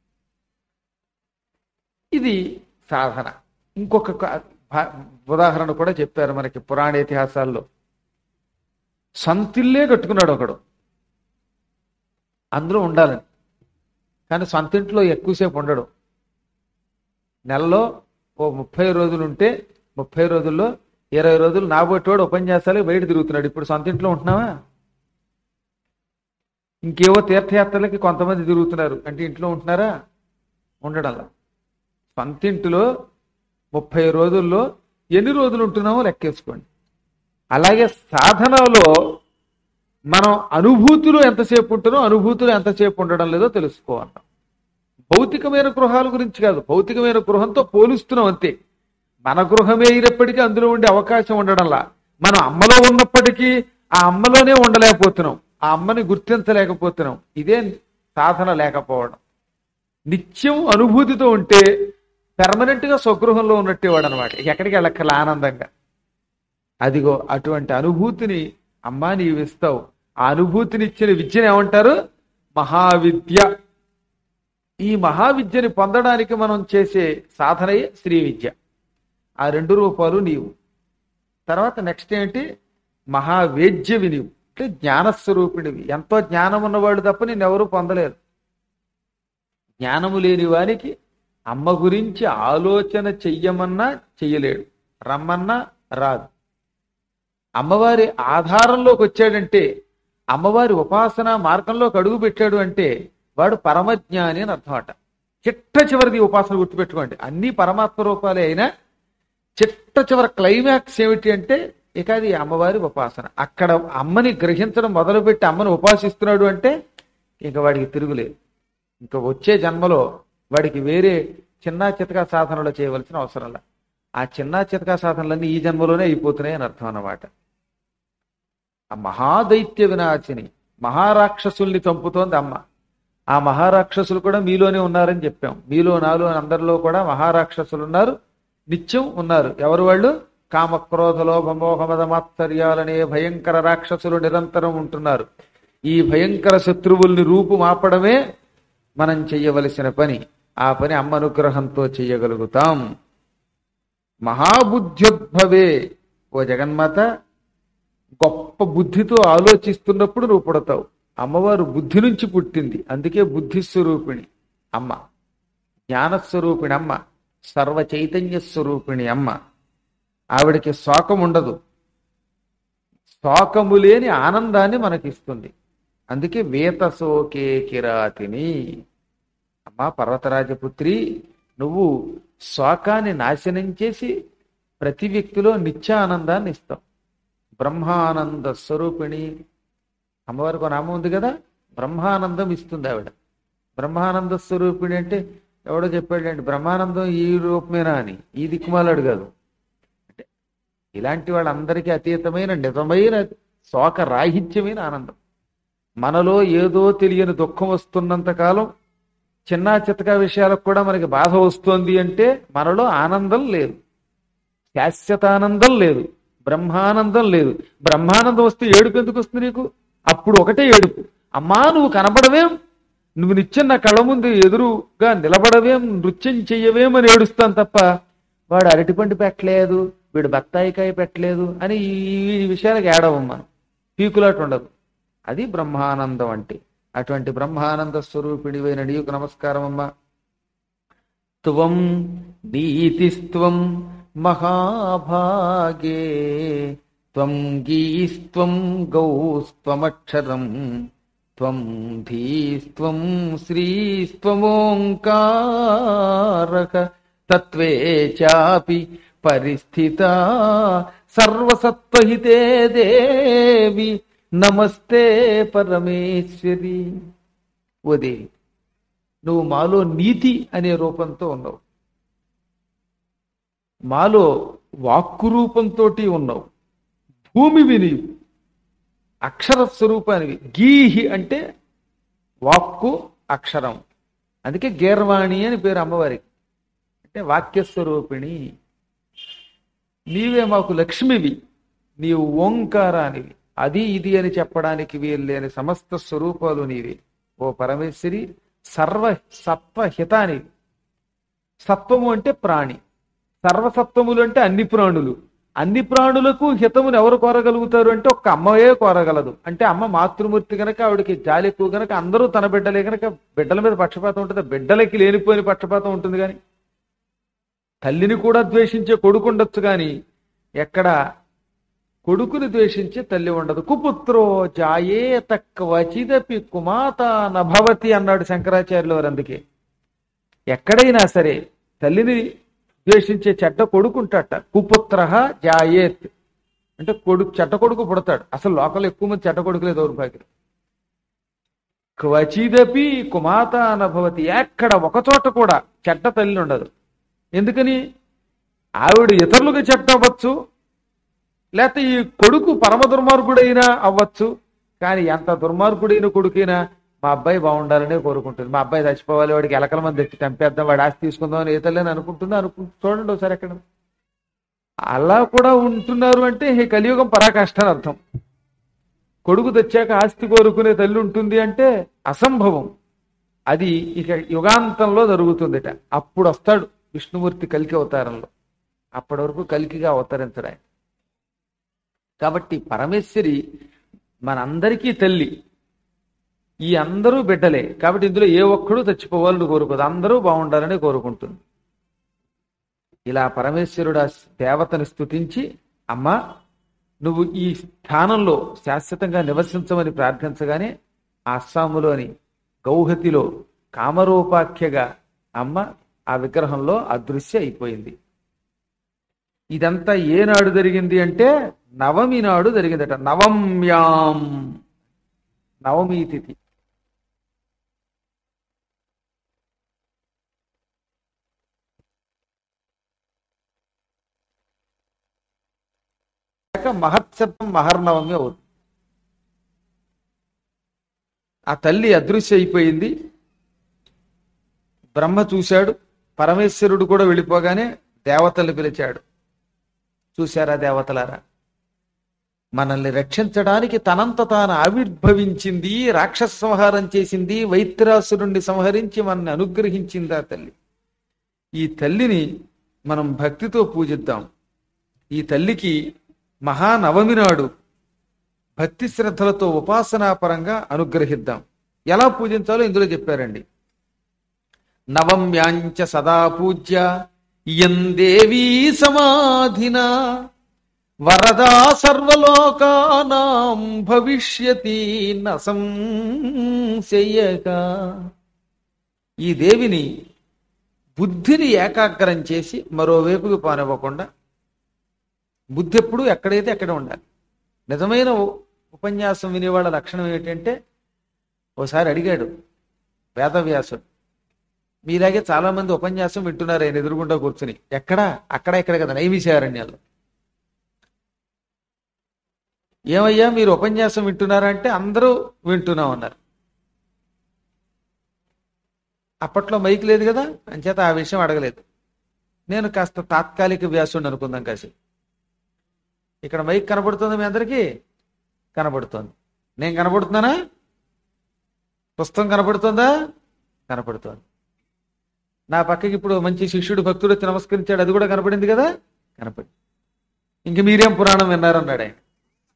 ఇది సాధన ఇంకొక క- భా- ఉదాహరణ కూడా చెప్పారు మనకి పురాణ ఇతిహాసాల్లో సొంతిల్లే కట్టుకున్నాడు ఒకడు అందులో ఉండాలని కానీ సొంత ఇంట్లో ఎక్కువసేపు ఉండడు నెలలో ఓ ముప్పై రోజులు ఉంటే ముప్పై రోజుల్లో ఇరవై రోజులు నాబోటోడు ఉపన్యాసాలు బయట తిరుగుతున్నాడు ఇప్పుడు సొంత ఇంట్లో ఉంటున్నావా ఇంకేవో తీర్థయాత్రలకి కొంతమంది తిరుగుతున్నారు అంటే ఇంట్లో ఉంటున్నారా ఉండడంలా సొంత ఇంటిలో ముప్పై రోజుల్లో ఎన్ని రోజులు ఉంటున్నామో లెక్కేసుకోండి అలాగే సాధనలో మనం అనుభూతులు ఎంతసేపు ఉంటున్నో అనుభూతులు ఎంతసేపు ఉండడం లేదో తెలుసుకోవాలి భౌతికమైన గృహాల గురించి కాదు భౌతికమైన గృహంతో పోలుస్తున్నాం అంతే మన గృహమే అయినప్పటికీ అందులో ఉండే అవకాశం ఉండడంలా మనం అమ్మలో ఉన్నప్పటికీ ఆ అమ్మలోనే ఉండలేకపోతున్నాం ఆ అమ్మని గుర్తించలేకపోతున్నాం ఇదే సాధన లేకపోవడం నిత్యం అనుభూతితో ఉంటే పెర్మనెంట్ గా స్వగృహంలో ఉన్నట్టేవాడు అనమాట ఎక్కడికి వెళ్ళక్కల ఆనందంగా అదిగో అటువంటి అనుభూతిని అమ్మా నీవు ఇస్తావు ఆ అనుభూతిని ఇచ్చిన విద్యను ఏమంటారు మహావిద్య ఈ మహావిద్యని పొందడానికి మనం చేసే సాధనయే శ్రీ విద్య ఆ రెండు రూపాలు నీవు తర్వాత నెక్స్ట్ ఏంటి మహావేద్యవి నీవు అంటే జ్ఞానస్వరూపిణివి ఎంతో జ్ఞానం ఉన్నవాడు తప్ప నిన్నెవరూ పొందలేరు జ్ఞానము లేని వానికి అమ్మ గురించి ఆలోచన చెయ్యమన్నా చెయ్యలేడు రమ్మన్నా రాదు అమ్మవారి ఆధారంలోకి వచ్చాడంటే అమ్మవారి ఉపాసన మార్గంలోకి అడుగు పెట్టాడు అంటే వాడు పరమజ్ఞాని అని అర్థం అట చిట్ట చివరిది ఉపాసన గుర్తుపెట్టుకోండి అన్ని పరమాత్మ రూపాలే అయినా చిట్ట చివరి క్లైమాక్స్ ఏమిటి అంటే ఇక అది అమ్మవారి ఉపాసన అక్కడ అమ్మని గ్రహించడం మొదలుపెట్టి అమ్మని ఉపాసిస్తున్నాడు అంటే ఇక వాడికి తిరుగులేదు ఇంకా వచ్చే జన్మలో వాడికి వేరే చిన్న చితకా సాధనలు చేయవలసిన అవసరం లే ఆ చిన్న చితకా సాధనలన్నీ ఈ జన్మలోనే అయిపోతున్నాయి అని అర్థం అన్నమాట ఆ మహాదైత్య వినాశిని మహారాక్షసుల్ని చంపుతోంది అమ్మ ఆ మహారాక్షసులు కూడా మీలోనే ఉన్నారని చెప్పాం మీలో నాలో అందరిలో కూడా మహారాక్షసులు ఉన్నారు నిత్యం ఉన్నారు ఎవరు వాళ్ళు కామక్రోధ లోభమోహమద మాత్సర్యాలనే భయంకర రాక్షసులు నిరంతరం ఉంటున్నారు ఈ భయంకర శత్రువుల్ని రూపు మాపడమే మనం చెయ్యవలసిన పని ఆ పని అమ్మ అనుగ్రహంతో చెయ్యగలుగుతాం మహాబుద్ధ్యుద్భవే ఓ జగన్మాత గొప్ప బుద్ధితో ఆలోచిస్తున్నప్పుడు నువ్వు పుడతావు అమ్మవారు బుద్ధి నుంచి పుట్టింది అందుకే బుద్ధి స్వరూపిణి అమ్మ జ్ఞానస్వరూపిణి అమ్మ సర్వ చైతన్య స్వరూపిణి అమ్మ ఆవిడకి శోకం ఉండదు శోకము లేని ఆనందాన్ని మనకిస్తుంది అందుకే వేతసోకే కిరాతిని అమ్మా పర్వతరాజపుత్రి నువ్వు శోకాన్ని నాశనం చేసి ప్రతి వ్యక్తిలో నిత్యానందాన్ని ఇస్తావు బ్రహ్మానంద స్వరూపిణి అమ్మవారికి ఒక నామం ఉంది కదా బ్రహ్మానందం ఇస్తుంది ఆవిడ బ్రహ్మానంద స్వరూపిణి అంటే ఎవడో చెప్పాడండి బ్రహ్మానందం ఈ రూపమేనా అని ఈ దిక్కుమాలాడు కాదు అంటే ఇలాంటి వాళ్ళందరికీ అతీతమైన నిజమైన శోక రాహిత్యమైన ఆనందం మనలో ఏదో తెలియని దుఃఖం వస్తున్నంత కాలం చిన్న చితక విషయాలకు కూడా మనకి బాధ వస్తోంది అంటే మనలో ఆనందం లేదు శాశ్వతానందం లేదు బ్రహ్మానందం లేదు బ్రహ్మానందం వస్తే ఏడుపు ఎందుకు వస్తుంది నీకు అప్పుడు ఒకటే ఏడుపు అమ్మా నువ్వు కనబడవేం నువ్వు నిత్యం నా కళ్ళ ముందు ఎదురుగా నిలబడవేం నృత్యం చెయ్యవేమని ఏడుస్తాను తప్ప వాడు అరటిపండు పెట్టలేదు వీడు బత్తాయికాయ పెట్టలేదు అని ఈ విషయాలకు ఏడవం మనం పీకులాట ఉండదు అది బ్రహ్మానందం అంటే అటువంటి బ్రహ్మానంద స్వరూపిణివైన నీకు నమస్కారం అమ్మా త్వం నీతిస్త్వం మహాభాగే త్వం గీస్త్వం గౌస్త్వమక్షరం త్వం ధీస్త్వం శ్రీస్త్వమోంకారక తత్వే చాపి పరిస్థిత సర్వసత్వహితే దేవి నమస్తే పరమేశ్వరి ఓ దేవి నువ్వు మాలో నీతి అనే రూపంతో ఉన్నావు మాలో వాక్కు రూపంతో ఉన్నావు భూమివి నీవు అక్షర స్వరూపానివి గీహి అంటే వాక్కు అక్షరం అందుకే గీర్వాణి అని పేరు అమ్మవారికి అంటే వాక్యస్వరూపిణి నీవే మాకు లక్ష్మివి నీవు ఓంకారానివి అది ఇది అని చెప్పడానికి వీలు లేని సమస్త స్వరూపాలు నీవే ఓ పరమేశ్వరి సర్వ సత్వ హితానివి సత్వము అంటే ప్రాణి సర్వసత్వములు అంటే అన్ని ప్రాణులు అన్ని ప్రాణులకు హితమును ఎవరు కోరగలుగుతారు అంటే ఒక్క అమ్మయే కోరగలదు అంటే అమ్మ మాతృమూర్తి గనక ఆవిడకి జాలి ఎక్కువ గనక అందరూ తన బిడ్డలే గనక బిడ్డల మీద పక్షపాతం ఉంటుంది బిడ్డలకి లేనిపోయిన పక్షపాతం ఉంటుంది కానీ తల్లిని కూడా ద్వేషించే కొడుకు ఉండొచ్చు కానీ ఎక్కడ కొడుకుని ద్వేషించే తల్లి ఉండదు కుపుత్రో జాయేత క్వచిదపి కుమాత నభవతి అన్నాడు శంకరాచార్యుల వారు అందుకే ఎక్కడైనా సరే తల్లిని ద్వేషించే చెడ్డ కొడుకు ఉంటాట కుపుత్ర జాయేత్ అంటే కొడుకు చెడ్డ కొడుకు పుడతాడు అసలు లోకల్ ఎక్కువ మంది చెడ్డ కొడుకులే దౌర్భాగ్యం క్వచిదపి కుమాత అనభవతి ఎక్కడ ఒక చోట కూడా చెడ్డ తల్లి ఉండదు ఎందుకని ఆవిడ ఇతరులకు చెడ్డ అవ్వచ్చు లేకపోతే ఈ కొడుకు పరమ దుర్మార్గుడైనా అవ్వచ్చు కానీ ఎంత దుర్మార్గుడైన కొడుకైనా మా అబ్బాయి బాగుండాలనే కోరుకుంటుంది మా అబ్బాయి చచ్చిపోవాలి వాడికి ఎలకల మంది తెచ్చి చంపేద్దాం వాడి ఆస్తి తీసుకుందాం అని ఏ తల్లి అనుకుంటుందో అనుకుంటు చూడండి ఒకసారి ఎక్కడ అలా కూడా ఉంటున్నారు అంటే ఈ కలియుగం పరాకాష్ట అని అర్థం కొడుకు తెచ్చాక ఆస్తి కోరుకునే తల్లి ఉంటుంది అంటే అసంభవం అది ఇక యుగాంతంలో జరుగుతుందిట అప్పుడు వస్తాడు విష్ణుమూర్తి కలికి అవతారంలో అప్పటి వరకు కలికిగా అవతరించడు ఆయన కాబట్టి పరమేశ్వరి మనందరికీ తల్లి ఈ అందరూ బిడ్డలే కాబట్టి ఇందులో ఏ ఒక్కడూ చచ్చిపోవాలని కోరుకోదు అందరూ బాగుండాలని కోరుకుంటుంది ఇలా పరమేశ్వరుడు ఆ దేవతని స్తుతించి అమ్మా నువ్వు ఈ స్థానంలో శాశ్వతంగా నివసించమని ప్రార్థించగానే అస్సాములోని గౌహతిలో కామరూపాఖ్యగా అమ్మ ఆ విగ్రహంలో అదృశ్య అయిపోయింది ఇదంతా ఏనాడు జరిగింది అంటే నవమి నాడు జరిగిందట నవమ్యాం నవమి తిథి మహత్సత్వం మహర్నవమి అవుతుంది ఆ తల్లి అదృశ్య అయిపోయింది బ్రహ్మ చూశాడు పరమేశ్వరుడు కూడా వెళ్ళిపోగానే దేవతలు పిలిచాడు చూశారా దేవతలారా మనల్ని రక్షించడానికి తనంత తాను ఆవిర్భవించింది రాక్షస సంహారం చేసింది వైత్రాసురుణ్ణి సంహరించి మనల్ని అనుగ్రహించింది ఆ తల్లి ఈ తల్లిని మనం భక్తితో పూజిద్దాం ఈ తల్లికి మహానవమి నాడు భక్తి శ్రద్ధలతో ఉపాసనాపరంగా అనుగ్రహిద్దాం ఎలా పూజించాలో ఇందులో చెప్పారండి నవమ్యాంచ సదా పూజ్య ఇయం దేవీ సమాధిన వరదా సర్వలోకానాం భవిష్యతి నసంశయక ఈ దేవిని బుద్ధిని ఏకాగ్రం చేసి మరోవైపుకి పానివ్వకుండా బుద్ధి ఎప్పుడు ఎక్కడైతే అక్కడ ఉండాలి నిజమైన ఉ- ఉపన్యాసం వినేవాళ్ళ లక్షణం ఏంటంటే ఓసారి అడిగాడు వేదవ్యాసుడు మీలాగే చాలా మంది ఉపన్యాసం వింటున్నారు ఆయన ఎదురుగుండా కూర్చుని ఎక్కడ అక్కడ ఇక్కడ కదా నైమిషారణ్యాల్లో ఏమయ్యా మీరు ఉపన్యాసం వింటున్నారా అంటే అందరూ వింటున్నాం అన్నారు అప్పట్లో మైక్ లేదు కదా అంచేత ఆ విషయం అడగలేదు నేను కాస్త తాత్కాలిక వ్యాసుడిని అనుకుందాం కాసి ఇక్కడ మైక్ కనబడుతుంది మీ అందరికీ కనబడుతోంది నేను కనబడుతున్నానా పుస్తకం కనబడుతుందా కనపడుతోంది నా పక్కకి ఇప్పుడు మంచి శిష్యుడు భక్తుడు వచ్చి నమస్కరించాడు అది కూడా కనపడింది కదా కనపడి ఇంక మీరేం పురాణం విన్నారన్నాడు ఆయన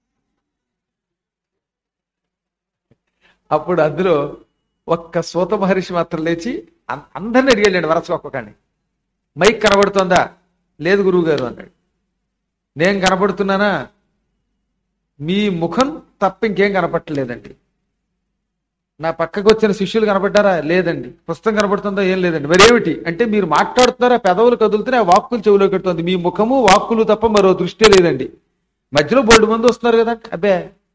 అప్పుడు అందులో ఒక్క సూత మహర్షి మాత్రం లేచి అం- అందరిని అడిగాడు వరసగా ఒక్కొక్కడిని మైక్ కనబడుతోందా లేదు గురువు గారు అన్నాడు నేను కనబడుతున్నానా మీ ముఖం తప్ప ఇంకేం కనపట్టలేదండి నా పక్కకు వచ్చిన శిష్యులు కనపడ్డారా లేదండి పుస్తకం కనపడుతుందా ఏం లేదండి మరేమిటి అంటే మీరు మాట్లాడుతున్నారా పెదవులు కదులుతున్నాయి ఆ వాక్కులు చెవిలో కట్టుతుంది మీ ముఖము వాక్కులు తప్ప మరో దృష్టి లేదండి మధ్యలో బోర్డు మంది వస్తున్నారు కదా అబ్బే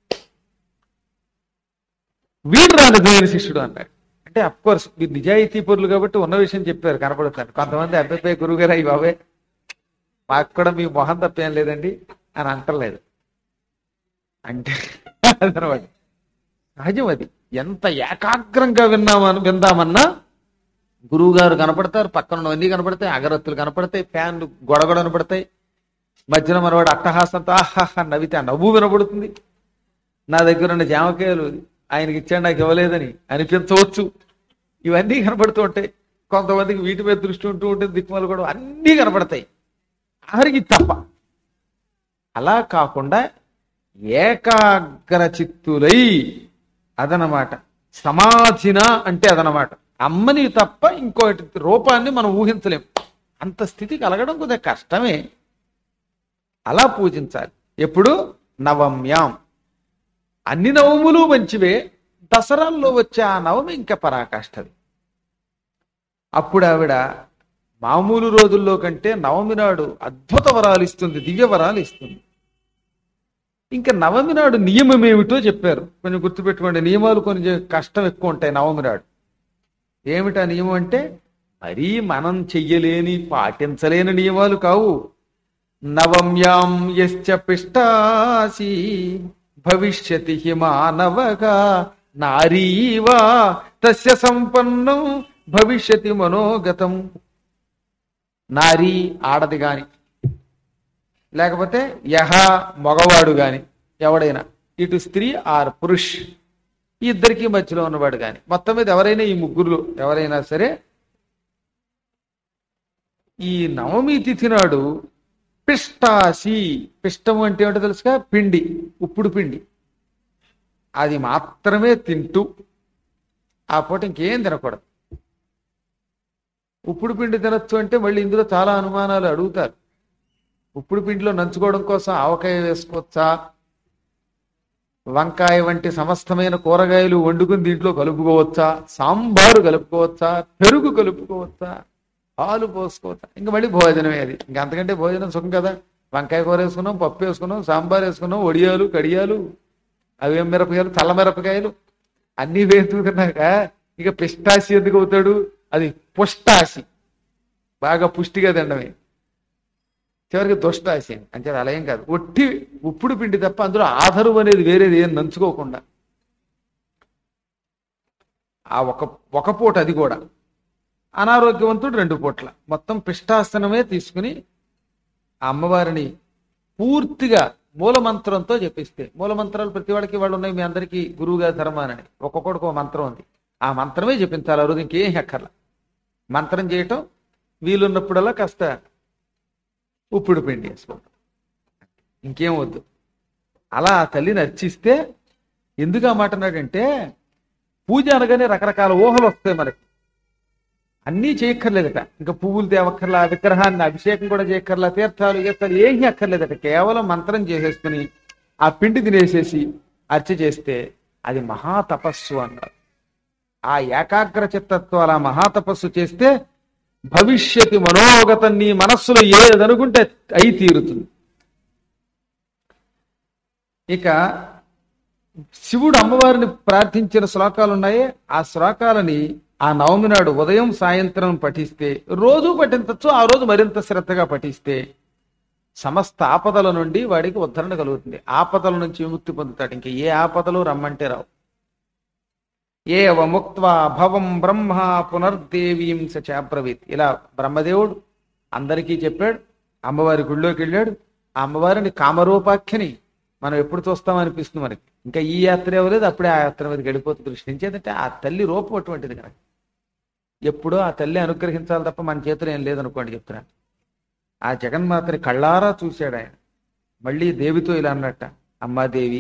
వీడు రా నిజమైన శిష్యుడు అన్నాడు అంటే అఫ్ కోర్స్ మీరు నిజాయితీ పరులు కాబట్టి ఉన్న విషయం చెప్పారు కనపడుతున్నాడు కొంతమంది అబ్బాయి గురువు గారు అయ్యి బాబాయ్ మాకు కూడా మీ మొహం తప్పేం లేదండి అని అంటలేదు అంటే అదనమాట సహజం అది ఎంత ఏకాగ్రంగా విన్నామని విందామన్నా గురువు గారు కనపడతారు పక్కన ఉన్నవన్నీ కనపడతాయి అగరత్తులు కనపడతాయి ఫ్యాన్లు గొడగొడ కనపడతాయి మధ్యన మనవాడు అట్టహాసంతో ఆహాహా నవ్వితే ఆ నవ్వు వినపడుతుంది నా దగ్గర ఉన్న జామకాయలు ఆయనకి ఇచ్చాడు నాకు ఇవ్వలేదని అనిపించవచ్చు ఇవన్నీ కనపడుతూ ఉంటాయి కొంతమందికి వీటి మీద దృష్టి ఉంటూ ఉంటుంది దిక్కుమలు కూడా అన్నీ కనపడతాయి ఆఖరికి ఇది తప్ప అలా కాకుండా ఏకాగ్ర చిత్తులై అదనమాట సమాధిన అంటే అదనమాట అమ్మని తప్ప ఇంకోటి రూపాన్ని మనం ఊహించలేం అంత స్థితి కలగడం కొద్దిగా కష్టమే అలా పూజించాలి ఎప్పుడు నవమ్యాం అన్ని నవములు మంచివే దసరాల్లో వచ్చే ఆ నవమి ఇంకా పరాకాష్ఠది అప్పుడు ఆవిడ మామూలు రోజుల్లో కంటే నవమి నాడు అద్భుత వరాలు ఇస్తుంది దివ్య వరాలు ఇస్తుంది ఇంకా నవమి నాడు నియమం ఏమిటో చెప్పారు కొంచెం గుర్తుపెట్టుకోండి నియమాలు కొంచెం కష్టం ఎక్కువ ఉంటాయి నవమి నాడు ఏమిటా నియమం అంటే మరీ మనం చెయ్యలేని పాటించలేని నియమాలు కావు నవమ్యాం యశ్చ పిష్టాసి భవిష్యతి హి మానవగా నారీవా తస్య సంపన్నం భవిష్యతి మనోగతం నారీ ఆడది గాని లేకపోతే యహ మగవాడు గాని ఎవడైనా ఇటు స్త్రీ ఆర్ పురుష్ ఈ ఇద్దరికి మధ్యలో ఉన్నవాడు గాని మొత్తం మీద ఎవరైనా ఈ ముగ్గురు ఎవరైనా సరే ఈ నవమి తిథి నాడు పిష్టాసి పిష్టం అంటే ఏమిటో తెలుసుగా పిండి ఉప్పుడు పిండి అది మాత్రమే తింటూ ఆ పూట ఇంకేం తినకూడదు ఉప్పుడు పిండి తినొచ్చు అంటే మళ్ళీ ఇందులో చాలా అనుమానాలు అడుగుతారు ఉప్పుడు పిండిలో నంచుకోవడం కోసం ఆవకాయ వేసుకోవచ్చా వంకాయ వంటి సమస్తమైన కూరగాయలు వండుకుని దీంట్లో కలుపుకోవచ్చా సాంబారు కలుపుకోవచ్చా పెరుగు కలుపుకోవచ్చా పాలు పోసుకోవచ్చా ఇంకా మళ్ళీ భోజనమే అది ఇంకా అంతకంటే భోజనం సుఖం కదా వంకాయ కూర వేసుకున్నాం పప్పు వేసుకున్నాం సాంబార్ వేసుకున్నాం వడియాలు కడియాలు అవేం మిరపకాయలు చల్ల మిరపకాయలు అన్ని వేసుకున్నాక ఇక పిష్టాసి ఎందుకు అవుతాడు అది పుష్టాసి బాగా పుష్టిగా తినడమే చివరికి దుష్టాసి అంటే అలా ఏం కాదు ఒట్టి ఉప్పుడు పిండి తప్ప అందులో ఆధారు అనేది వేరేది ఏం నంచుకోకుండా ఆ ఒక ఒక పూట అది కూడా అనారోగ్యవంతుడు రెండు పూట్ల మొత్తం పిష్టాసనమే తీసుకుని ఆ అమ్మవారిని పూర్తిగా మూలమంత్రంతో చెప్పిస్తే మూలమంత్రాలు ప్రతి వాడికి వాళ్ళు ఉన్నాయి మీ అందరికీ గురువుగా ధర్మానని ఒక్కొక్కడికి ఒక మంత్రం ఉంది ఆ మంత్రమే చెప్పించాలి ఆ రోజు ఇంకేం ఎక్కర్లా మంత్రం చేయటం వీలున్నప్పుడల్లా కాస్త ఉప్పుడు పిండి వేసుకోవటం ఇంకేం వద్దు అలా ఆ తల్లిని అర్చిస్తే ఎందుకు ఆ మాట అన్నాడంటే పూజ అనగానే రకరకాల ఊహలు వస్తాయి మనకి అన్నీ చేయక్కర్లేదట ఇంకా పువ్వులు తేవక్కర్లా విగ్రహాన్ని అభిషేకం కూడా చేయక్కర్లా తీర్థాలు గీర్థాలు ఏమీ అక్కర్లేదట కేవలం మంత్రం చేసేసుకుని ఆ పిండి తినేసేసి అర్చ చేస్తే అది మహా తపస్సు అన్నారు ఆ ఏకాగ్ర చిత్తత్వం అలా మహాతపస్సు చేస్తే భవిష్యత్తు మనోగతం నీ మనస్సులో ఏదనుకుంటే అయి తీరుతుంది ఇక శివుడు అమ్మవారిని ప్రార్థించిన శ్లోకాలు ఉన్నాయే ఆ శ్లోకాలని ఆ నవమి నాడు ఉదయం సాయంత్రం పఠిస్తే రోజు పఠించచ్చు ఆ రోజు మరింత శ్రద్ధగా పఠిస్తే సమస్త ఆపదల నుండి వాడికి ఉద్ధరణ కలుగుతుంది ఆపదల నుంచి విముక్తి పొందుతాడు ఇంకా ఏ ఆపదలు రమ్మంటే రావు ఏవ ముక్త్వా భవం బ్రహ్మ పునర్దేవీం చాబ్రవీత్ ఇలా బ్రహ్మదేవుడు అందరికీ చెప్పాడు అమ్మవారి గుళ్ళోకి వెళ్ళాడు ఆ అమ్మవారిని కామరూపాఖ్యని మనం ఎప్పుడు చూస్తాం అనిపిస్తుంది మనకి ఇంకా ఈ యాత్ర అవ్వలేదు అప్పుడే ఆ యాత్ర మీదకి వెళ్ళిపోతుంది దృష్టి ఎంచేదంటే ఆ తల్లి రూపం అటువంటిది కనుక ఎప్పుడో ఆ తల్లి అనుగ్రహించాలి తప్ప మన చేతిలో ఏం లేదనుకోండి చెప్తున్నాను ఆ జగన్మాతని కళ్ళారా చూశాడు ఆయన మళ్ళీ దేవితో ఇలా అన్నట్ట అమ్మాదేవి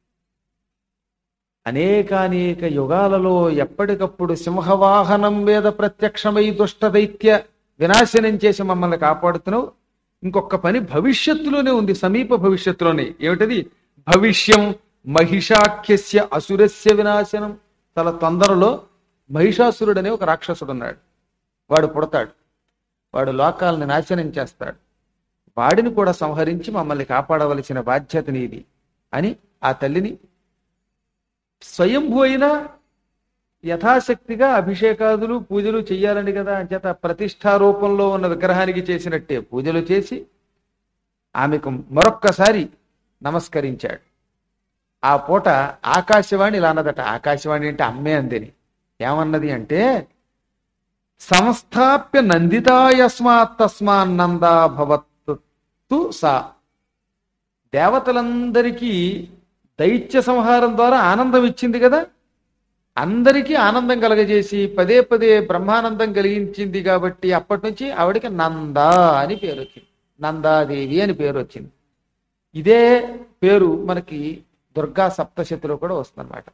అనేకానేక యుగాలలో ఎప్పటికప్పుడు సింహవాహనం మీద ప్రత్యక్షమై దుష్ట దైత్య వినాశనం చేసి మమ్మల్ని కాపాడుతున్నావు ఇంకొక పని భవిష్యత్తులోనే ఉంది సమీప భవిష్యత్తులోనే ఏమిటది భవిష్యం మహిషాఖ్యస్య అసురస్య వినాశనం చాలా తొందరలో మహిషాసురుడు అనే ఒక రాక్షసుడు ఉన్నాడు వాడు పుడతాడు వాడు లోకాలను నాశనం చేస్తాడు వాడిని కూడా సంహరించి మమ్మల్ని కాపాడవలసిన బాధ్యత నీది అని ఆ తల్లిని స్వయంభూ అయినా యథాశక్తిగా అభిషేకాదులు పూజలు చెయ్యాలని కదా అంచేత ప్రతిష్టా రూపంలో ఉన్న విగ్రహానికి చేసినట్టే పూజలు చేసి ఆమెకు మరొక్కసారి నమస్కరించాడు ఆ పూట ఆకాశవాణి ఇలా అన్నదట ఆకాశవాణి అంటే అమ్మే అందని ఏమన్నది అంటే సంస్థాప్య నందితాయస్మాత్ తస్మాన్నందా భవత్తు సా దేవతలందరికీ దైత్య సంహారం ద్వారా ఆనందం ఇచ్చింది కదా అందరికీ ఆనందం కలగజేసి పదే పదే బ్రహ్మానందం కలిగించింది కాబట్టి అప్పటి నుంచి ఆవిడకి నంద అని పేరు వచ్చింది నందాదేవి అని పేరు వచ్చింది ఇదే పేరు మనకి దుర్గా సప్తశతిలో కూడా వస్తుందన్నమాట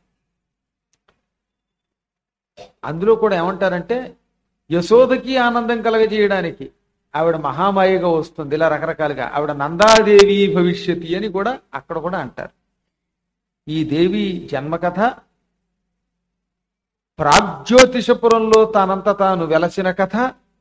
అందులో కూడా ఏమంటారంటే యశోదకి ఆనందం కలగజేయడానికి ఆవిడ మహామాయగా వస్తుంది ఇలా రకరకాలుగా ఆవిడ నందాదేవి భవిష్యతి అని కూడా అక్కడ కూడా అంటారు ఈ దేవి జన్మకథ ప్రాగ్జ్యోతిషపురంలో తానంత తాను వెలసిన కథ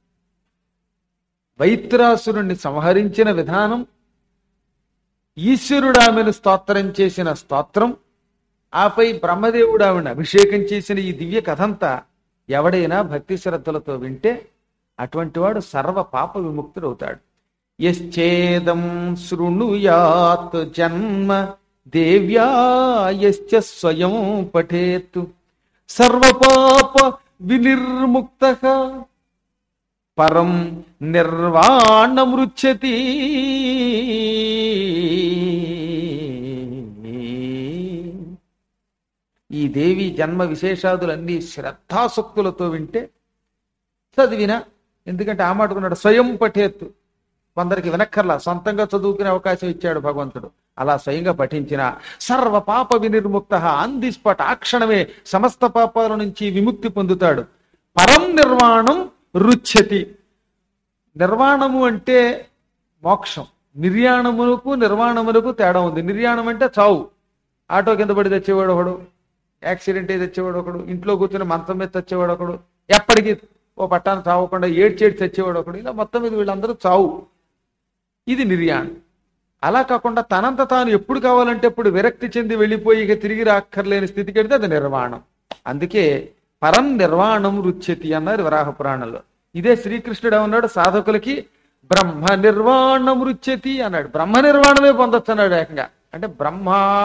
వైత్రాసురుణ్ణి సంహరించిన విధానం ఈశ్వరుడు ఆమెను స్తోత్రం చేసిన స్తోత్రం ఆపై బ్రహ్మదేవుడు ఆవిడ అభిషేకం చేసిన ఈ దివ్య కథంతా ఎవడైనా భక్తి శ్రద్ధలతో వింటే అటువంటి వాడు సర్వ పాప విముక్తుడవుతాడు యశ్చేదం శృణుయాత్ జన్మ దేవ్యా యశ్చ స్వయం పఠేత్ సర్వపాప వినిర్ముక్త పరం నిర్వాణమృచ్చతి ఈ దేవి జన్మ విశేషాదులన్నీ శ్రద్ధాసక్తులతో వింటే చదివిన ఎందుకంటే ఆ మాటకున్నాడు స్వయం పఠేత్తు కొందరికి వినక్కర్లా సొంతంగా చదువుకునే అవకాశం ఇచ్చాడు భగవంతుడు అలా స్వయంగా పఠించిన సర్వ పాప వినిర్ముక్త ఆన్ ది స్పాట్ ఆ క్షణమే సమస్త పాపాల నుంచి విముక్తి పొందుతాడు పరం నిర్వాణం రుచ్యతి నిర్వాణము అంటే మోక్షం నిర్యాణమునకు నిర్వాణమునకు తేడా ఉంది నిర్యాణం అంటే చావు ఆటో కింద పడి తెచ్చేవాడు ఒకడు యాక్సిడెంట్ అయి తెచ్చేవాడు ఒకడు ఇంట్లో కూర్చొని మంచం మీద తెచ్చేవాడు ఒకడు ఎప్పటికీ ఓ పట్టాన్ని చావకుండా ఏడ్చేడి తెచ్చేవాడు ఒకడు ఇలా మొత్తం మీద వీళ్ళందరూ చావు ఇది నిర్యాణం అలా కాకుండా తనంత తాను ఎప్పుడు కావాలంటే ఎప్పుడు విరక్తి చెంది వెళ్ళిపోయి ఇక తిరిగి రాక్కర్లేని స్థితికి వెడితే అది నిర్వాణం అందుకే పరం నిర్వాణం రుచ్యతి అన్నారు వరాహ పురాణంలో ఇదే శ్రీకృష్ణుడు ఏమన్నాడు సాధకులకి బ్రహ్మ నిర్వాణం రుచ్యతి అన్నాడు బ్రహ్మ నిర్వాణమే పొందొచ్చు అన్నాడు ఏకంగా అంటే బ్రహ్మ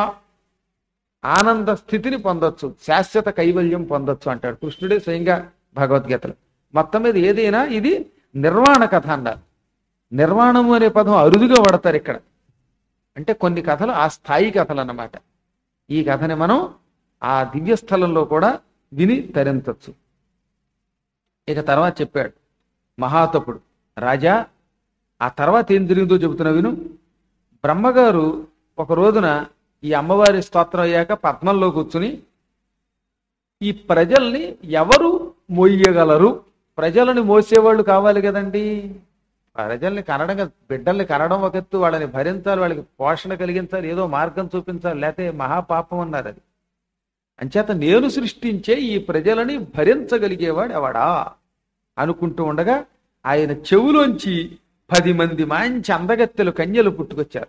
ఆనంద స్థితిని పొందొచ్చు శాశ్వత కైవల్యం పొందొచ్చు అంటాడు కృష్ణుడే స్వయంగా భగవద్గీతలో మొత్తం మీద ఏదైనా ఇది నిర్వాణ కథ అన్నారు నిర్వాణము అనే పదం అరుదుగా వాడతారు ఇక్కడ అంటే కొన్ని కథలు ఆ స్థాయి కథలు అన్నమాట ఈ కథని మనం ఆ దివ్య స్థలంలో కూడా విని తరించవచ్చు ఇక తర్వాత చెప్పాడు మహాతపుడు రాజా ఆ తర్వాత ఏం జరిగిందో చెబుతున్నా విను బ్రహ్మగారు ఒక రోజున ఈ అమ్మవారి స్తోత్రం అయ్యాక పద్మంలో కూర్చుని ఈ ప్రజల్ని ఎవరు మోయగలరు ప్రజలను మోసేవాళ్ళు కావాలి కదండి ప్రజల్ని కనడం కాదు, బిడ్డల్ని కనడం ఒక ఎత్తు వాళ్ళని భరించాలి వాళ్ళకి పోషణ కలిగించాలి ఏదో మార్గం చూపించాలి లేకపోతే మహాపాపం అన్నారు అది అంచేత నేను సృష్టించే ఈ ప్రజలని భరించగలిగేవాడు ఎవడా అనుకుంటూ ఉండగా ఆయన చెవులోంచి పది మంది మంచి అందగత్తెలు కన్యలు పుట్టుకొచ్చారు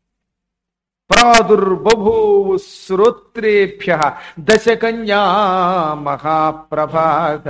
ప్రాదుర్బభూవు శ్రోత్రేభ్య దశ కన్యా మహాప్రభాగ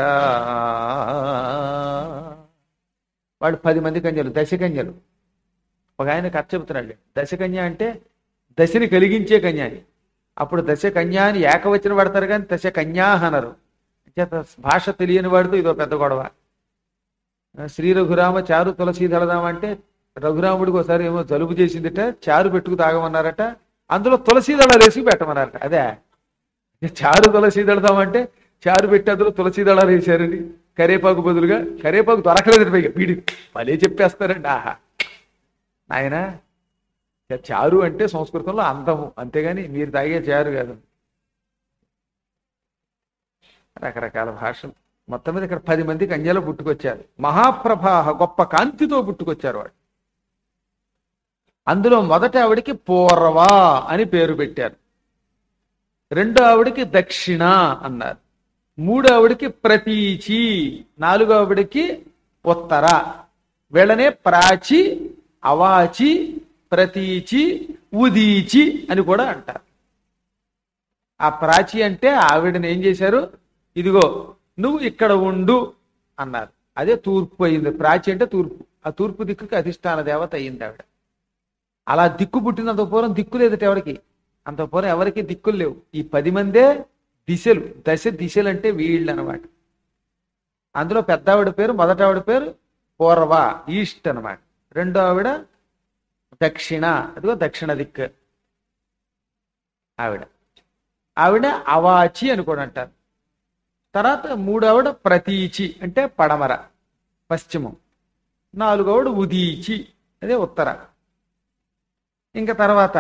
వాళ్ళు పది మంది కన్యలు దశ కన్యలు ఒక ఆయన కథ చెబుతున్నాడు దశ కన్య అంటే దశని కలిగించే కన్య అని అప్పుడు దశ కన్య అని ఏకవచనం పడతారు కానీ దశ కన్యా అనరు చేత భాష తెలియని వాడితో ఇదో పెద్ద గొడవ శ్రీ రఘురామ చారు తులసి దళదాం అంటే రఘురాముడికి ఒకసారి ఏమో జలుబు చేసిందిట చారు పెట్టుకు తాగమన్నారట అందులో తులసి దళాలు వేసి పెట్టమన్నారట అదే చారు తులసి దళదాం అంటే చారు పెట్టి అందులో తులసి దళాలు వేసారండి కరేపాకు బదులుగా కరేపాకు దొరకలేదు పైగా పీడి భలే చెప్పేస్తారండి ఆహా నాయన చారు అంటే సంస్కృతంలో అందము అంతేగాని మీరు తాగే చారు కాదు రకరకాల భాషలు మొత్తం మీద ఇక్కడ పది మంది కన్యలు పుట్టుకొచ్చారు మహాప్రభాహ గొప్ప కాంతితో పుట్టుకొచ్చారు వాడు అందులో మొదట ఆవిడికి పూర్వ అని పేరు పెట్టారు రెండో ఆవిడికి దక్షిణ అన్నారు మూడో ఆవిడికి ప్రతీచి నాలుగో ఆవిడికి ఉత్తర వీళ్ళనే ప్రాచి అవాచి ప్రతీచి ఉదీచి అని కూడా అంటారు ఆ ప్రాచి అంటే ఆవిడని ఏం చేశారు ఇదిగో నువ్వు ఇక్కడ ఉండు అన్నారు అదే తూర్పు అయింది ప్రాచి అంటే తూర్పు ఆ తూర్పు దిక్కుకి అధిష్టాన దేవత అయింది ఆవిడ అలా దిక్కు పుట్టినంత పూర్వం దిక్కు లేదట ఎవరికి అంత పూర్వం ఎవరికి దిక్కులు లేవు ఈ పది మందే దిశలు దశ దిశలు అంటే వీళ్ళు అనమాట అందులో పెద్ద ఆవిడ పేరు మొదట ఆవిడ పేరు పూర్వ ఈస్ట్ అన్నమాట రెండో ఆవిడ దక్షిణ అదిగో దక్షిణ దిక్కు ఆవిడ ఆవిడ అవాచి అని కూడా అంటారు తర్వాత మూడవడ ప్రతీచి అంటే పడమర పశ్చిమం నాలుగవడు ఉదీచి అదే ఉత్తర ఇంకా తర్వాత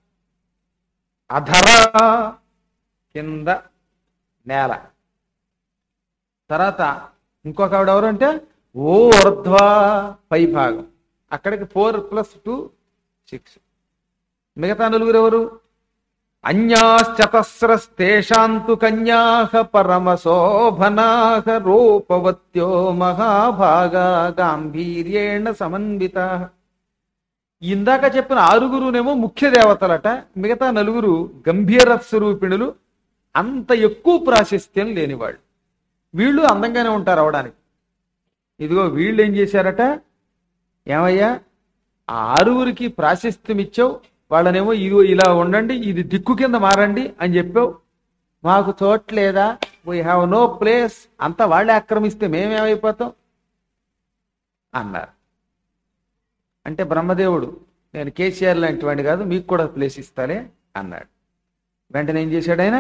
అధర కింద నేల తర్వాత ఇంకొక ఆవిడ ఎవరు అంటే ఊర్ధ్వ పై భాగం అక్కడికి ఫోర్ ప్లస్ టూ సిక్స్ మిగతా నలుగురు ఎవరు అన్యాశ్చతస్రస్తేషాంతు కన్యాహ పరమశోభనాహ రూపవత్యో మహాభాగా గాంభీర్యేణ సమన్విత ఇందాక చెప్పిన ఆరుగురునేమో ముఖ్య దేవతలట మిగతా నలుగురు గంభీర స్వరూపిణులు అంత ఎక్కువ ప్రాశస్త్యం లేనివాళ్ళు వీళ్ళు అందంగానే ఉంటారు అవడానికి ఇదిగో వీళ్ళు ఏం చేశారట ఏమయ్యా ఆ ఆరుగురికి ప్రాశస్త్యం ఇచ్చావు వాళ్ళనేమో ఇది ఇలా ఉండండి ఇది దిక్కు కింద మారండి అని చెప్పావు మాకు చోట్లేదా వీ హ్యావ్ నో ప్లేస్ అంతా వాళ్ళే ఆక్రమిస్తే మేమేమైపోతాం అన్నారు అంటే బ్రహ్మదేవుడు నేను కేసీఆర్ లాంటి వాడిని కాదు మీకు కూడా ప్లేస్ ఇస్తాలే అన్నాడు వెంటనే ఏం చేశాడు ఆయన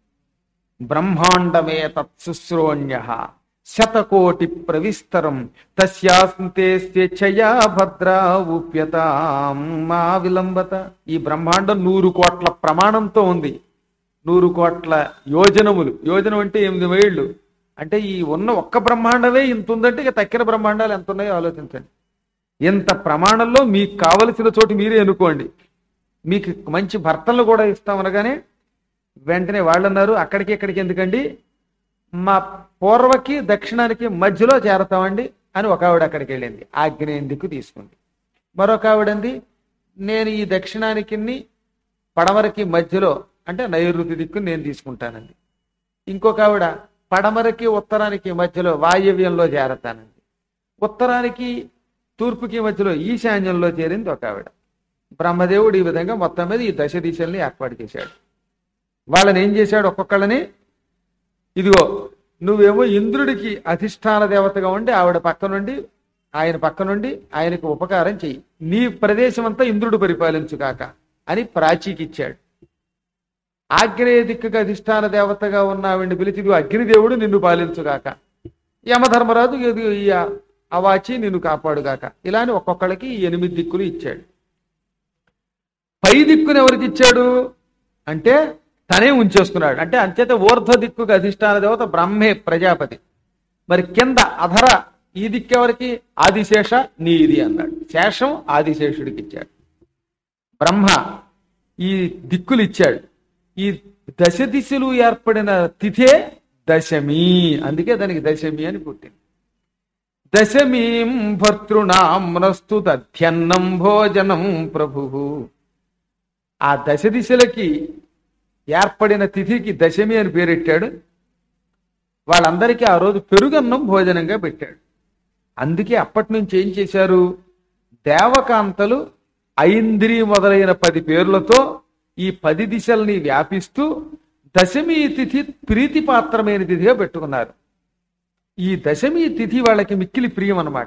బ్రహ్మాండమే తత్సుశ్రోణ్య శతకోటి ప్రవిస్తరం తస్యాస్తే స్వేచ్ఛయా భద్రా ఊప్యతాం మా విలంబత ఈ బ్రహ్మాండం నూరు కోట్ల ప్రమాణంతో ఉంది నూరు కోట్ల యోజనములు యోజనం అంటే ఎనిమిది మైళ్ళు అంటే ఈ ఉన్న ఒక్క బ్రహ్మాండమే ఇంత ఉందంటే ఇక తక్కిన బ్రహ్మాండాలు ఎంత ఉన్నాయో ఆలోచించండి ఇంత ప్రమాణంలో మీకు కావలసిన చోటు మీరే ఎన్నుకోండి మీకు మంచి భర్తలు కూడా ఇస్తామనగానే వెంటనే వాళ్ళు అన్నారు అక్కడికి ఇక్కడికి ఎందుకండి మా పూర్వకి దక్షిణానికి మధ్యలో చేరతామండి అని ఒక ఆవిడ అక్కడికి వెళ్ళింది ఆగ్నేయ దిక్కు తీసుకుంది మరొక ఆవిడంది నేను ఈ దక్షిణానికి పడమరకి మధ్యలో అంటే నైరుతి దిక్కు నేను తీసుకుంటానండి ఇంకొక ఆవిడ పడమరకి ఉత్తరానికి మధ్యలో వాయవ్యంలో చేరతానండి ఉత్తరానికి తూర్పుకి మధ్యలో ఈశాన్యంలో చేరింది ఒక ఆవిడ బ్రహ్మదేవుడు ఈ విధంగా మొత్తం మీద ఈ దశ దిశల్ని ఏర్పాటు చేశాడు వాళ్ళని ఏం చేశాడు ఒక్కొక్కళ్ళని ఇదిగో నువ్వేమో ఇంద్రుడికి అధిష్టాన దేవతగా ఉండి ఆవిడ పక్క నుండి ఆయన పక్క నుండి ఆయనకు ఉపకారం చెయ్యి నీ ప్రదేశం అంతా ఇంద్రుడు పరిపాలించుగాక అని ప్రాచీకి ఇచ్చాడు ఆగ్నేయ దిక్కుగా అధిష్టాన దేవతగా ఉన్న ఆవిడ్ని పిలిచి ఇదిగో అగ్నిదేవుడు నిన్ను పాలించుగాక యమధర్మరాజు ఇది ఈ అవాచి నిన్ను కాపాడుగాక ఇలా అని ఒక్కొక్కళ్ళకి ఈ ఎనిమిది దిక్కులు ఇచ్చాడు పై దిక్కును ఎవరికి ఇచ్చాడు అంటే తనే ఉంచేసుకున్నాడు అంటే అంచేత ఊర్ధ్వ దిక్కుగా అధిష్టాన దేవత బ్రహ్మే ప్రజాపతి మరి కింద అధర ఈ దిక్కెవరికి ఆదిశేష నీది అన్నాడు శేషం ఆదిశేషుడికి ఇచ్చాడు బ్రహ్మ ఈ దిక్కులు ఇచ్చాడు ఈ దశ దిశలు ఏర్పడిన తిథే దశమి అందుకే దానికి దశమి అని పుట్టింది దశమీం భర్తృణామ్నస్తు దధ్యన్నం భోజనం ప్రభు ఆ దశ దిశలకి ఏర్పడిన తిథికి దశమి అని పేరెట్టాడు వాళ్ళందరికీ ఆ రోజు పెరుగన్నం భోజనంగా పెట్టాడు అందుకే అప్పటి నుంచి ఏం చేశారు దేవకాంతలు ఐంద్రి మొదలైన పది పేర్లతో ఈ పది దిశల్ని వ్యాపిస్తూ దశమి తిథి ప్రీతిపాత్రమైన తిథిగా పెట్టుకున్నారు ఈ దశమి తిథి వాళ్ళకి మిక్కిలి ప్రియం అన్నమాట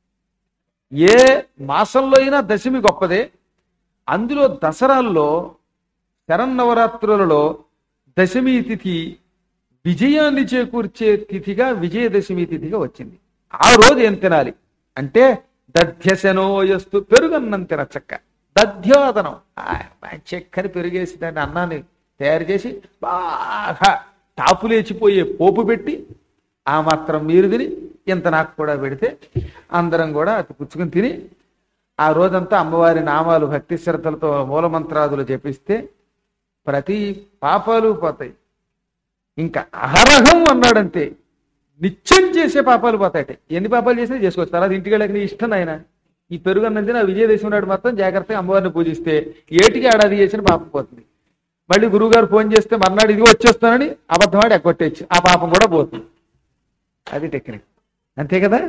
ఏ మాసంలో అయినా దశమి గొప్పదే అందులో దసరాల్లో శరన్నవరాత్రులలో దశమి తిథి విజయాన్ని చేకూర్చే తిథిగా విజయదశమి తిథిగా వచ్చింది ఆ రోజు ఏం తినాలి అంటే దధ్యశనోయస్తు పెరుగన్నం తినచక్క దధ్యోదనం ఆ, చక్కని పెరుగేసి దాన్ని అన్నాన్ని తయారు చేసి బాగా టాపులేచిపోయే పోపు పెట్టి ఆ మాత్రం మీరు తిని ఇంత నాకు కూడా పెడితే అందరం కూడా అతి పుచ్చుకుని తిని ఆ రోజంతా అమ్మవారి నామాలు భక్తి శ్రద్ధలతో మూలమంత్రాదులు జపిస్తే ప్రతి పాపాలు పోతాయి ఇంకా అహరహం అన్నాడంతే నిత్యం చేసే పాపాలు పోతాయట ఎన్ని పాపాలు చేసినా చేసుకోవచ్చు తర్వాత ఇంటికి వెళ్ళక నీ ఇష్టం ఆయన ఈ పెరుగు అన్నది నా విజయదశమి నాడు మాత్రం జాగ్రత్తగా అమ్మవారిని పూజిస్తే ఏటికి ఏడాది చేసిన పాపం పోతుంది మళ్ళీ గురువుగారు ఫోన్ చేస్తే మర్నాడు ఇది వచ్చేస్తానని అబద్ధమాడి ఎక్కొట్టేచ్చు ఆ పాపం కూడా పోతుంది అది టెక్నిక్ అంతే కదా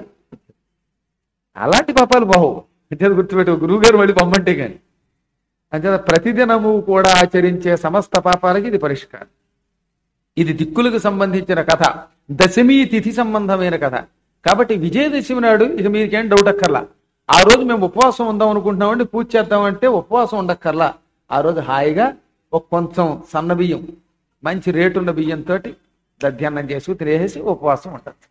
అలాంటి పాపాలు బావు అంతే గుర్తుపెట్టు గురువు గారు మళ్ళీ పంపంటే కానీ అంతే ప్రతిదినము కూడా ఆచరించే సమస్త పాపాలకి ఇది పరిష్కారం ఇది దిక్కులకు సంబంధించిన కథ దశమి తిథి సంబంధమైన కథ కాబట్టి విజయదశమి నాడు ఇది మీకేం డౌట్ అక్కర్లా ఆ రోజు మేము ఉపవాసం ఉందాం అనుకుంటున్నామండి పూజ చేద్దామంటే ఉపవాసం ఉండక్కర్లా ఆ రోజు హాయిగా ఒక కొంచెం సన్న బియ్యం మంచి రేటున్న బియ్యంతో దధ్యాన్నం చేసుకు తినేసి ఉపవాసం ఉండదు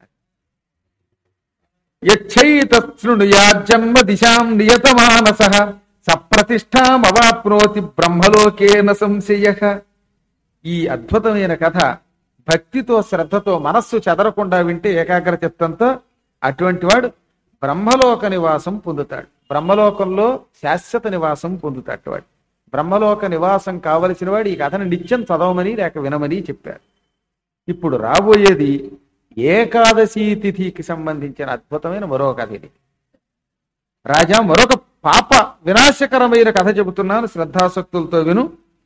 యచ్చైతృణుయాజన్మ దిశాం నియతమానస సప్రతిష్టామవాప్నోతి బ్రహ్మలోకేన సంశయ ఈ అద్భుతమైన కథ భక్తితో శ్రద్ధతో మనస్సు చెదరకుండా వింటే ఏకాగ్ర చిత్తంతో అటువంటి వాడు బ్రహ్మలోక నివాసం పొందుతాడు బ్రహ్మలోకంలో శాశ్వత నివాసం పొందుతాడు వాడు బ్రహ్మలోక నివాసం కావలసిన వాడు ఈ కథను నిత్యం చదవమని లేక వినమని చెప్పారు ఇప్పుడు రాబోయేది ఏకాదశి తిథికి సంబంధించిన అద్భుతమైన మరో కథ ఇది రాజా మరొక పాప వినాశకరమైన కథ చెబుతున్నాను శ్రద్ధాసక్తులతో విను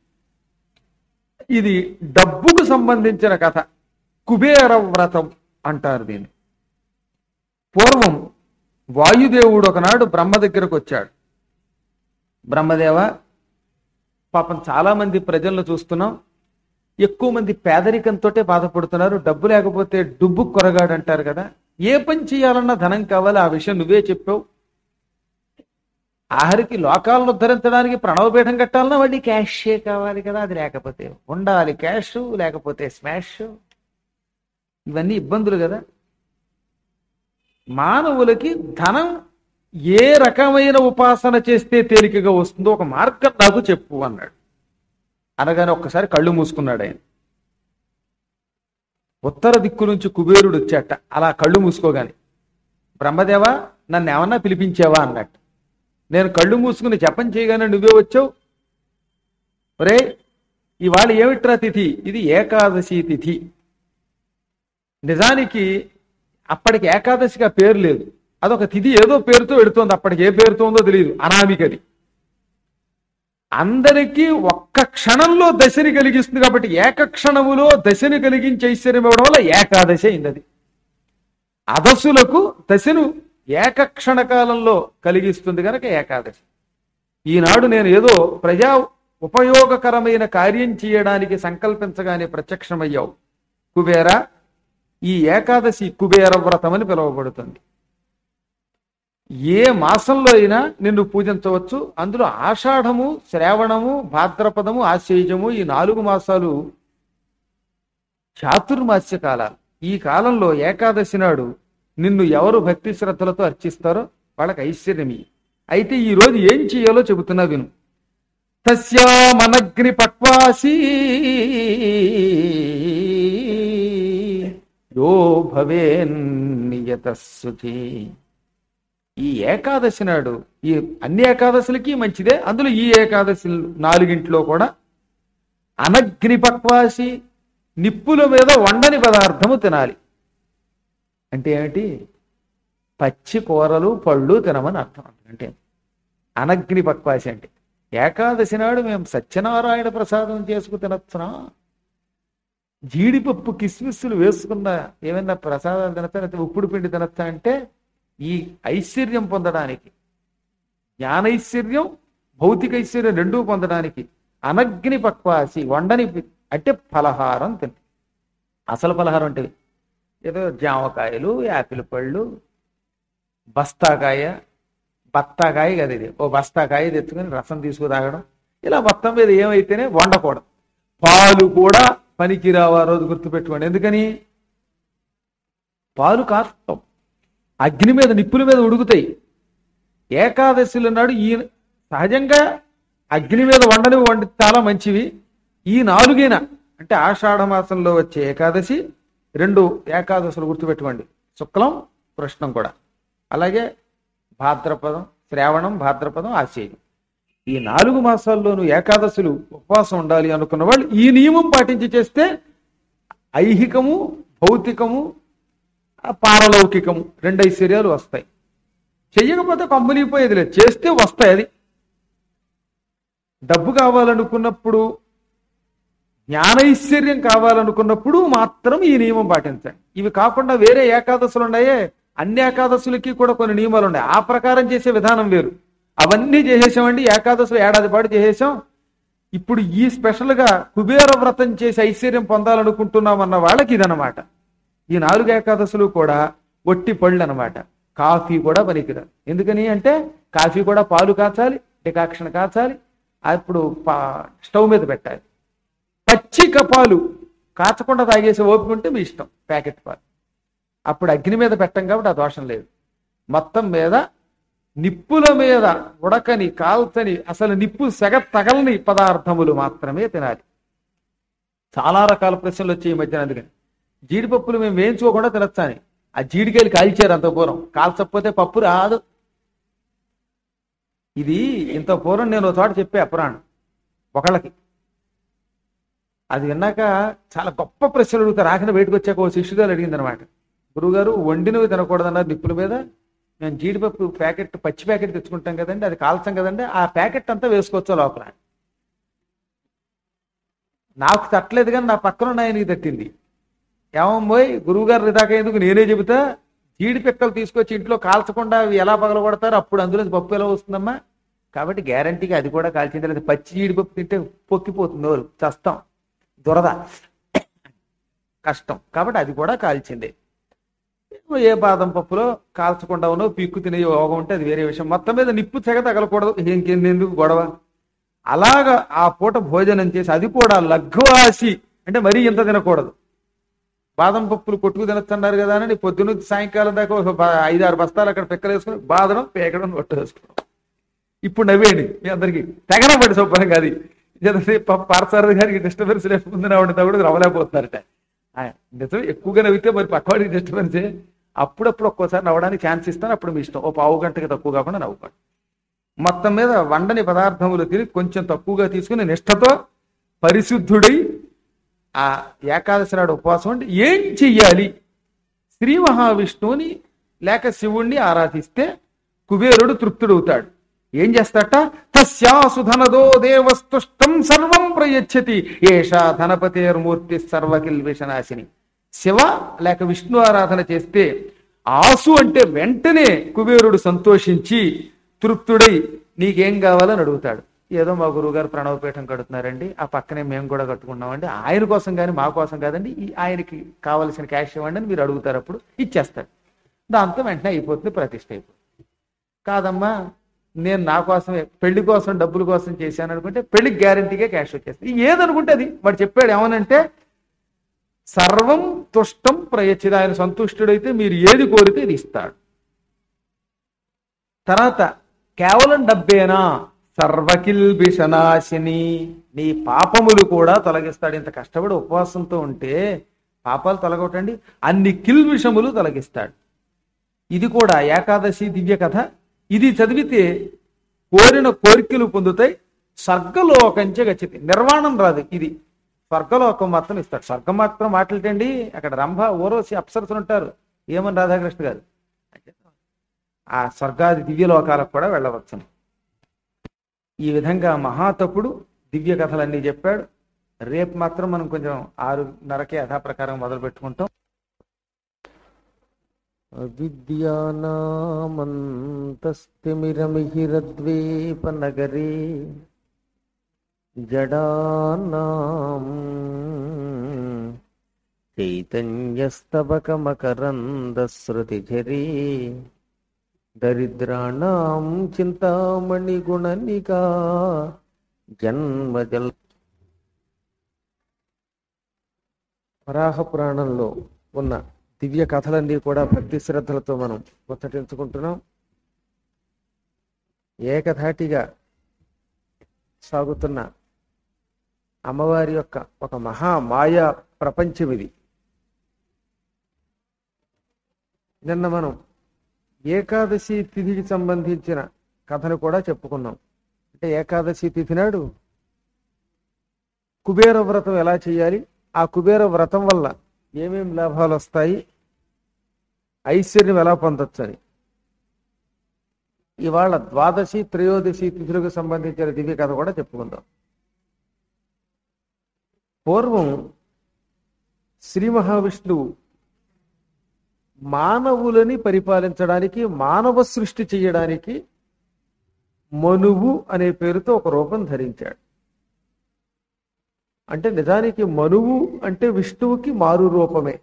ఇది డబ్బుకు సంబంధించిన కథ కుబేర వ్రతం అంటారు దీన్ని పూర్వం వాయుదేవుడు ఒకనాడు బ్రహ్మ దగ్గరకు వచ్చాడు బ్రహ్మదేవ పాపం చాలా మంది ప్రజలను చూస్తున్నాం ఎక్కువ మంది పేదరికంతో బాధపడుతున్నారు డబ్బు లేకపోతే డుబ్బు కొరగాడు అంటారు కదా ఏ పని చేయాలన్నా ధనం కావాలి ఆ విషయం నువ్వే చెప్పావు ఆఖరికి లోకాలను ఉద్ధరించడానికి ప్రణవపీఠం కట్టాలన్నా వాడి క్యాషే కావాలి కదా అది లేకపోతే ఉండాలి క్యాష్ లేకపోతే స్మాష్ ఇవన్నీ ఇబ్బందులు కదా మానవులకి ధనం ఏ రకమైన ఉపాసన చేస్తే తేలికగా వస్తుందో ఒక మార్గం నాకు చెప్పు అన్నాడు అనగానే ఒక్కసారి కళ్ళు మూసుకున్నాడు ఆయన ఉత్తర దిక్కు నుంచి కుబేరుడు వచ్చాట అలా కళ్ళు మూసుకోగానే బ్రహ్మదేవ నన్ను ఏమన్నా పిలిపించావా అన్నట్టు నేను కళ్ళు మూసుకుని జపం చేయగానే నువ్వే వచ్చావు రే ఇవాళ ఏమిట్రా తిథి ఇది ఏకాదశి తిథి నిజానికి అప్పటికి ఏకాదశిగా పేరు లేదు అదొక తిథి ఏదో పేరుతో పెడుతోంది అప్పటికి ఏ పేరుతో ఉందో తెలియదు అనామికది అందరికీ ఒక్క క్షణంలో దశని కలిగిస్తుంది కాబట్టి ఏక క్షణములో దశని కలిగించి ఐశ్వర్యం ఇవ్వడం వల్ల ఏకాదశి అయింది అది అదసులకు దశను ఏకక్షణ కాలంలో కలిగిస్తుంది కనుక ఏకాదశి ఈనాడు నేను ఏదో ప్రజా ఉపయోగకరమైన కార్యం చేయడానికి సంకల్పించగానే ప్రత్యక్షమయ్యావు కుబేర ఈ ఏకాదశి కుబేర వ్రతం అని పిలువబడుతుంది ఏ మాసంలో అయినా నిన్ను పూజించవచ్చు అందులో ఆషాఢము శ్రావణము భాద్రపదము ఆశ్చర్యము ఈ నాలుగు మాసాలు చాతుర్మాస్య కాలాలు ఈ కాలంలో ఏకాదశి నాడు నిన్ను ఎవరు భక్తి శ్రద్ధలతో అర్చిస్తారో వాళ్ళకి ఐశ్వర్యమి అయితే ఈ రోజు ఏం చేయాలో చెబుతున్నా విను తస్యామనగ్ని పక్వాసి యో భవేన్నియత శుచి ఈ ఏకాదశి నాడు ఈ అన్ని ఏకాదశులకి మంచిదే అందులో ఈ ఏకాదశి నాలుగింట్లో కూడా అనగ్ని పక్వాసి నిప్పుల మీద వండని పదార్థము తినాలి అంటే ఏమిటి పచ్చి కూరలు పళ్ళు తినమని అర్థం అంటే అనగ్ని పక్వాసి అంటే ఏకాదశి నాడు మేము సత్యనారాయణ ప్రసాదం చేసుకు తినొచ్చునా జీడిపప్పు కిస్మిస్సులు వేసుకున్న ఏమైనా ప్రసాదాలు తినచ్చా లేకపోతే ఉప్పుడు పిండి తినచ్చా అంటే ఈ ఐశ్వర్యం పొందడానికి జ్ఞానైశ్వర్యం భౌతిక ఐశ్వర్యం రెండూ పొందడానికి అనగ్ని పక్వాసి వండని పి- అంటే ఫలహారం తిని అసలు ఫలహారం అంటే ఏదో జామకాయలు యాపిల్ పళ్ళు బస్తాకాయ బత్తాకాయ కదా ఇది ఓ బస్తాకాయ తెచ్చుకొని రసం తీసుకు తాగడం ఇలా మొత్తం మీద ఏమైతేనే వండకూడదు పాలు కూడా పనికి రావు ఆ రోజు గుర్తుపెట్టుకోండి ఎందుకని పాలు కాస్తాం అగ్ని మీద నిప్పుల మీద ఉడుకుతాయి ఏకాదశులు నాడు ఈ సహజంగా అగ్ని మీద వండని వండి చాలా మంచివి ఈ నాలుగైన అంటే ఆషాఢ మాసంలో వచ్చే ఏకాదశి రెండు ఏకాదశులు గుర్తుపెట్టుకోండి శుక్లం కృష్ణం కూడా అలాగే భాద్రపదం శ్రావణం భాద్రపదం ఆశ్చర్యం ఈ నాలుగు మాసాల్లోనూ ఏకాదశులు ఉపవాసం ఉండాలి అనుకున్న వాళ్ళు ఈ నియమం పాటించి చేస్తే ఐహికము భౌతికము ఆ పారలౌకికము రెండు ఐశ్వర్యాలు వస్తాయి చెయ్యకపోతే కమ్ములిపోయేది లేదు చేస్తే వస్తాయి అది డబ్బు కావాలనుకున్నప్పుడు జ్ఞానైశ్వర్యం కావాలనుకున్నప్పుడు మాత్రం ఈ నియమం పాటించండి ఇవి కాకుండా వేరే ఏకాదశులు ఉన్నాయే అన్ని ఏకాదశులకి కూడా కొన్ని నియమాలు ఉన్నాయి ఆ ప్రకారం చేసే విధానం వేరు అవన్నీ చేసేసామండి ఏకాదశులు ఏడాది పాటు చేసేసాం ఇప్పుడు ఈ స్పెషల్ గా కుబేర వ్రతం చేసి ఐశ్వర్యం పొందాలనుకుంటున్నామన్న వాళ్ళకి ఇదనమాట ఈ నాలుగు ఏకాదశులు కూడా ఒట్టి పళ్ళు అనమాట కాఫీ కూడా పనికిరాదు ఎందుకని అంటే కాఫీ కూడా పాలు కాచాలి డికాక్షన్ కాచాలి అప్పుడు పా- స్టవ్ మీద పెట్టాలి పచ్చి కపాలు కాచకుండా తాగేసి ఓపిక ఉంటే మీ ఇష్టం ప్యాకెట్ పాలు అప్పుడు అగ్ని మీద పెట్టం కాబట్టి ఆ దోషం లేదు మొత్తం మీద నిప్పుల మీద ఉడకని కాల్చని అసలు నిప్పు సెగ తగలని పదార్థములు మాత్రమే తినాలి చాలా రకాల ప్రశ్నలు వచ్చాయి ఈ మధ్యన అందుకని జీడిపప్పులు మేము వేయించుకోకుండా తినొచ్చని ఆ జీడికాయలు కాల్చారు అంత పూర్వం కాల్చకపోతే పప్పు రాదు ఇది ఇంత పూర్వం నేను ఒక చోట చెప్పే పురాణం ఒకళ్ళకి అది విన్నాక చాలా గొప్ప ప్రశ్నలు అడుగుతారు ఆఖరి బయటకు వచ్చాక ఓ శిష్యుగారు అడిగింది అనమాట గురువుగారు వండినవి తినకూడదన్నారు నిప్పుల మీద మేము జీడిపప్పు ప్యాకెట్ పచ్చి ప్యాకెట్ తెచ్చుకుంటాం కదండి అది కాల్చాం కదండి ఆ ప్యాకెట్ అంతా వేసుకోవచ్చా లోపల నాకు తట్టలేదు కానీ నా పక్కన ఉన్న ఆయనకి తట్టింది ఏమమ్మోయ్ గురువు గారు దాకా ఎందుకు నేనే చెబుతా జీడి పిక్కలు తీసుకొచ్చి ఇంట్లో కాల్చకుండా అవి ఎలా పగలగొడతారు అప్పుడు అందులో పప్పు ఎలా వస్తుందమ్మా కాబట్టి గ్యారంటీగా అది కూడా కాల్చింది లేదా పచ్చి జీడిపప్పు తింటే పొక్కిపోతుంది నోరు చస్తాం దురద కష్టం కాబట్టి అది కూడా కాల్చిందే ఏ బాదం పప్పులో కాల్చకుండా ఉన్నో పీక్కు తినే యోగం ఉంటే అది వేరే విషయం మొత్తం మీద నిప్పు తెగ తగలకూడదు ఇంకెందుకు గొడవ అలాగా ఆ పూట భోజనం చేసి అది కూడా లఘువాసి అంటే మరీ ఇంత తినకూడదు బాదం పప్పులు కొట్టుకు తినొచ్చన్నారు కదా అని పొద్దున్న సాయంకాలం దాకా ఒక బ- ఐదు ఆరు బస్తాలు అక్కడ పిక్కలు వేసుకుని బాదడం పేకడం నొట్టు వేసుకోవడం ఇప్పుడు నవ్వేయండి మీ అందరికి తెగనపడి శుభ్రం కాదు ఎందుకంటే పార్సారథి గారికి డిస్టర్బెన్స్ లేకుండా ఆవిడ రవ్వలేకపోతున్నారట ఆ, నిజం ఎక్కువగా నవ్వితే మరి పక్కవాడికి డిస్టర్బెన్సే అప్పుడప్పుడు ఒక్కోసారి నవ్వడానికి ఛాన్స్ ఇస్తాను అప్పుడు మీ ఇష్టం ఓ పావు గంటకి తక్కువ కాకుండా నవ్వుకోండి మొత్తం మీద వండని పదార్థములు తిని కొంచెం తక్కువగా తీసుకుని నిష్ఠతో పరిశుద్ధుడై ఆ ఏకాదశి నాడు ఉపవాసం ఉండి ఏం చెయ్యాలి శ్రీ మహావిష్ణువుని లేక శివుణ్ణి ఆరాధిస్తే కుబేరుడు తృప్తుడవుతాడు ఏం చేస్తాట తస్యాసు ధనదో దేవస్తుష్టం సర్వం ప్రయచ్చతి ఏషా ధనపతేర్మూర్తి సర్వకిల్విషనాశిని శివ లేక విష్ణు ఆరాధన చేస్తే ఆసు అంటే వెంటనే కుబేరుడు సంతోషించి తృప్తుడై నీకేం కావాలని అడుగుతాడు ఏదో మా గురువు గారు ప్రణవపీఠం కడుతున్నారండి ఆ పక్కనే మేము కూడా కట్టుకున్నామండి ఆయన కోసం కానీ మా కోసం కాదండి ఈ ఆయనకి కావలసిన క్యాష్ ఇవ్వండి అని మీరు అడుగుతారు అప్పుడు ఇచ్చేస్తాడు దాంతో వెంటనే అయిపోతుంది ప్రతిష్ట అయిపోతుంది కాదమ్మా నేను నా కోసమే పెళ్లి కోసం డబ్బుల కోసం చేశాను అనుకుంటే పెళ్లికి గ్యారంటీగా క్యాష్ వచ్చేస్తుంది ఏదనుకుంటే అది వాడు చెప్పాడు ఏమనంటే సర్వం తుష్టం ప్రయచ్చిది ఆయన సంతుష్టుడైతే మీరు ఏది కోరితే ఇది ఇస్తాడు తర్వాత కేవలం డబ్బేనా సర్వకిల్బిషనాశిని నీ పాపములు కూడా తొలగిస్తాడు ఇంత కష్టపడి ఉపవాసంతో ఉంటే పాపాలు తొలగొట్టండి అన్ని కిల్బిషములు తొలగిస్తాడు ఇది కూడా ఏకాదశి దివ్య కథ ఇది చదివితే కోరిన కోరికలు పొందుతాయి స్వర్గలోకంచ గచ్చితి నిర్వాణం రాదు ఇది స్వర్గలోకం మాత్రం ఇస్తాడు స్వర్గం మాత్రం మాట్లాడండి అక్కడ రంభ ఓరోసి అప్సరసులు ఉంటారు ఏమని రాధాకృష్ణ గారు ఆ స్వర్గాది దివ్య లోకాలకు కూడా వెళ్ళవచ్చును ఈ విధంగా మహాతపుడు దివ్య కథలన్నీ చెప్పాడు రేపు మాత్రం మనం కొంచెం ఆరున్నరకే యథాప్రకారం మొదలు పెట్టుకుంటాం అవిద్యానామంతస్తిమిరమిహిరద్వీపనగరే జడానాం చైతన్యస్తవకమకరందశ్రుతిఝరీ దరిద్రాణం చింతామణిగుణనికా జన్మజల్ వరాహ పురాణంలో ఉన్న దివ్య కథలన్నీ కూడా భక్తి శ్రద్ధలతో మనం ముచ్చటించుకుంటున్నాం ఏకధాటిగా సాగుతున్న అమ్మవారి యొక్క ఒక మహా మాయా ప్రపంచం ఇది నిన్న మనం ఏకాదశి తిథికి సంబంధించిన కథను కూడా చెప్పుకున్నాం అంటే ఏకాదశి తిథి నాడు కుబేర వ్రతం ఎలా చేయాలి ఆ కుబేర వ్రతం వల్ల ఏమేం లాభాలు వస్తాయి ఐశ్వర్యం ఎలా పొందొచ్చు అని ఇవాళ ద్వాదశి త్రయోదశి తిథులకు సంబంధించిన దివ్య కథ కూడా చెప్పుకుందాం పూర్వం శ్రీ మహావిష్ణువు మానవులని పరిపాలించడానికి మానవ సృష్టి చేయడానికి మనువు అనే పేరుతో ఒక రూపం ధరించాడు అంటే నిజానికి మనువు అంటే విష్ణువుకి మారు రూపమే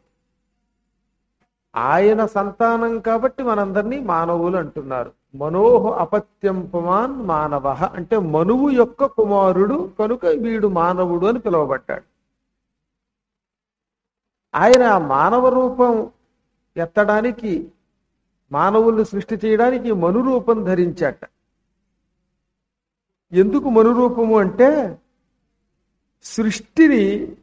ఆయన సంతానం కాబట్టి మనందరినీ మానవులు అంటున్నారు మనోహ అపత్యంపమాన్ మానవ అంటే మనువు యొక్క కుమారుడు కనుక వీడు మానవుడు అని పిలువబడ్డాడు ఆయన ఆ మానవ రూపం ఎత్తడానికి మానవుల్ని సృష్టి చేయడానికి మను రూపం ధరించాట ఎందుకు మను రూపము అంటే సృష్టిని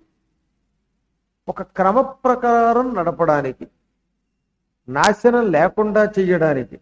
ఒక క్రమ ప్రకారం నడపడానికి నాశనం లేకుండా చేయడానికి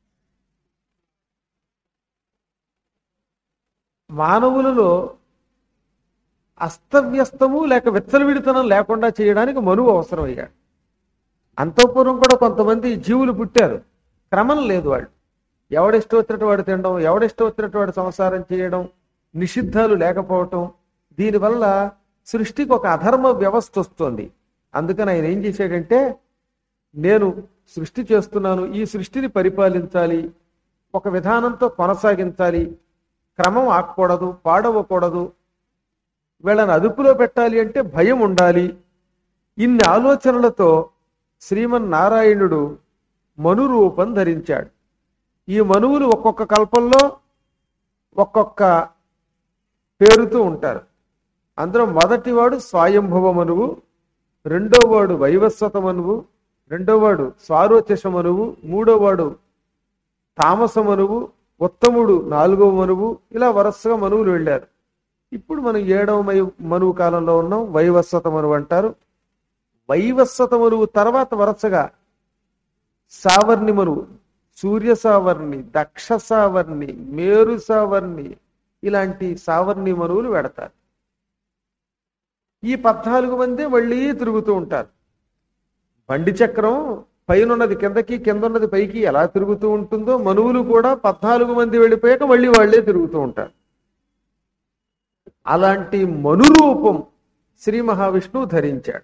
మానవులలో అస్తవ్యస్తము లేక విచ్చలవిడితనం లేకుండా చేయడానికి మనువు అవసరమయ్యాడు అంతఃపురం కూడా కొంతమంది జీవులు పుట్టారు క్రమం లేదు వాళ్ళు ఎవడిష్టం వచ్చినట్టు వాడు తినడం ఎవడిష్టం వచ్చినట్టు వాడు సంసారం చేయడం నిషిద్ధాలు లేకపోవటం దీనివల్ల సృష్టికి ఒక అధర్మ వ్యవస్థ వస్తుంది అందుకని ఆయన ఏం చేశాడంటే నేను సృష్టి చేస్తున్నాను ఈ సృష్టిని పరిపాలించాలి ఒక విధానంతో కొనసాగించాలి క్రమం ఆకూడదు పాడవకూడదు వీళ్ళని అదుపులో పెట్టాలి అంటే భయం ఉండాలి ఇన్ని ఆలోచనలతో శ్రీమన్నారాయణుడు మను రూపం ధరించాడు ఈ మనువులు ఒక్కొక్క కల్పంలో ఒక్కొక్క పేరుతో ఉంటారు అందులో మొదటివాడు స్వయంభవ మనువు రెండోవాడు వైవస్వత మనువు రెండోవాడు స్వారోచష మనువు మూడోవాడు తామస మనువు ఉత్తముడు నాలుగవ మనువు ఇలా వరుసగా మనువులు వెళ్ళారు ఇప్పుడు మనం ఏడవ మై మనువు కాలంలో ఉన్నాం వైవస్వత మనువు అంటారు వైవస్వత మనువు తర్వాత వరుసగా సావర్ణి మనువు సూర్య సావర్ణి దక్ష సావర్ణి మేరు సావర్ణి ఇలాంటి సావర్ణి మనువులు పెడతారు ఈ పద్నాలుగు మంది మళ్ళీ తిరుగుతూ ఉంటారు బండి చక్రం పైన ఉన్నది కిందకి కింద ఉన్నది పైకి ఎలా తిరుగుతూ ఉంటుందో మనువులు కూడా పద్నాలుగు మంది వెళ్ళిపోయాక మళ్ళీ వాళ్ళే తిరుగుతూ ఉంటారు అలాంటి మనురూపం శ్రీ మహావిష్ణువు ధరించాడు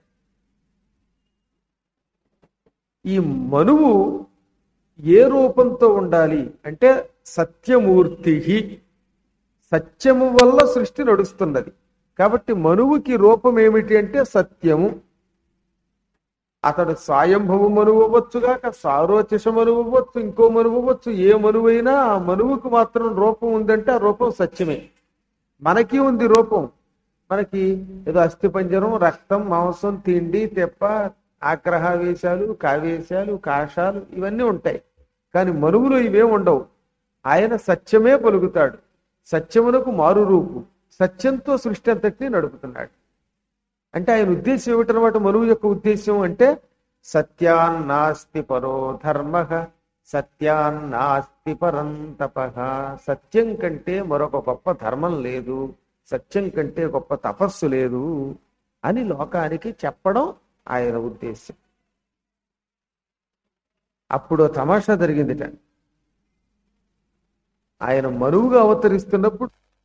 ఈ మనువు ఏ రూపంతో ఉండాలి అంటే సత్యమూర్తి సత్యము వల్ల సృష్టి నడుస్తున్నది కాబట్టి మనువుకి రూపం ఏమిటి అంటే సత్యము అతడు స్వయంభవ మనువు అవ్వచ్చుగాక సారోచష మనువు అవ్వచ్చు ఇంకో మనువు అవ్వచ్చు ఏ మనువైనా ఆ మనువుకు మాత్రం రూపం ఉందంటే ఆ రూపం సత్యమే మనకి ఉంది రూపం మనకి ఏదో అస్థిపంజరం రక్తం మాంసం తిండి తెప్ప ఆగ్రహావేశాలు కావేశాలు కాషాలు ఇవన్నీ ఉంటాయి కానీ మనువులో ఇవేం ఉండవు ఆయన సత్యమే పలుకుతాడు సత్యమునకు మారు రూపు సత్యంతో సృష్టి అంతటినీ నడుపుతున్నాడు అంటే ఆయన ఉద్దేశం ఏమిటనమాట మనువు యొక్క ఉద్దేశం అంటే సత్యాన్నాస్తి పరో ధర్మ సత్యాన్నాస్తి పరంతప సత్యం కంటే మరొక గొప్ప ధర్మం లేదు సత్యం కంటే గొప్ప తపస్సు లేదు అని లోకానికి చెప్పడం ఆయన ఉద్దేశం అప్పుడు తమాషా జరిగిందిట ఆయన మనువుగా అవతరిస్తున్నప్పుడు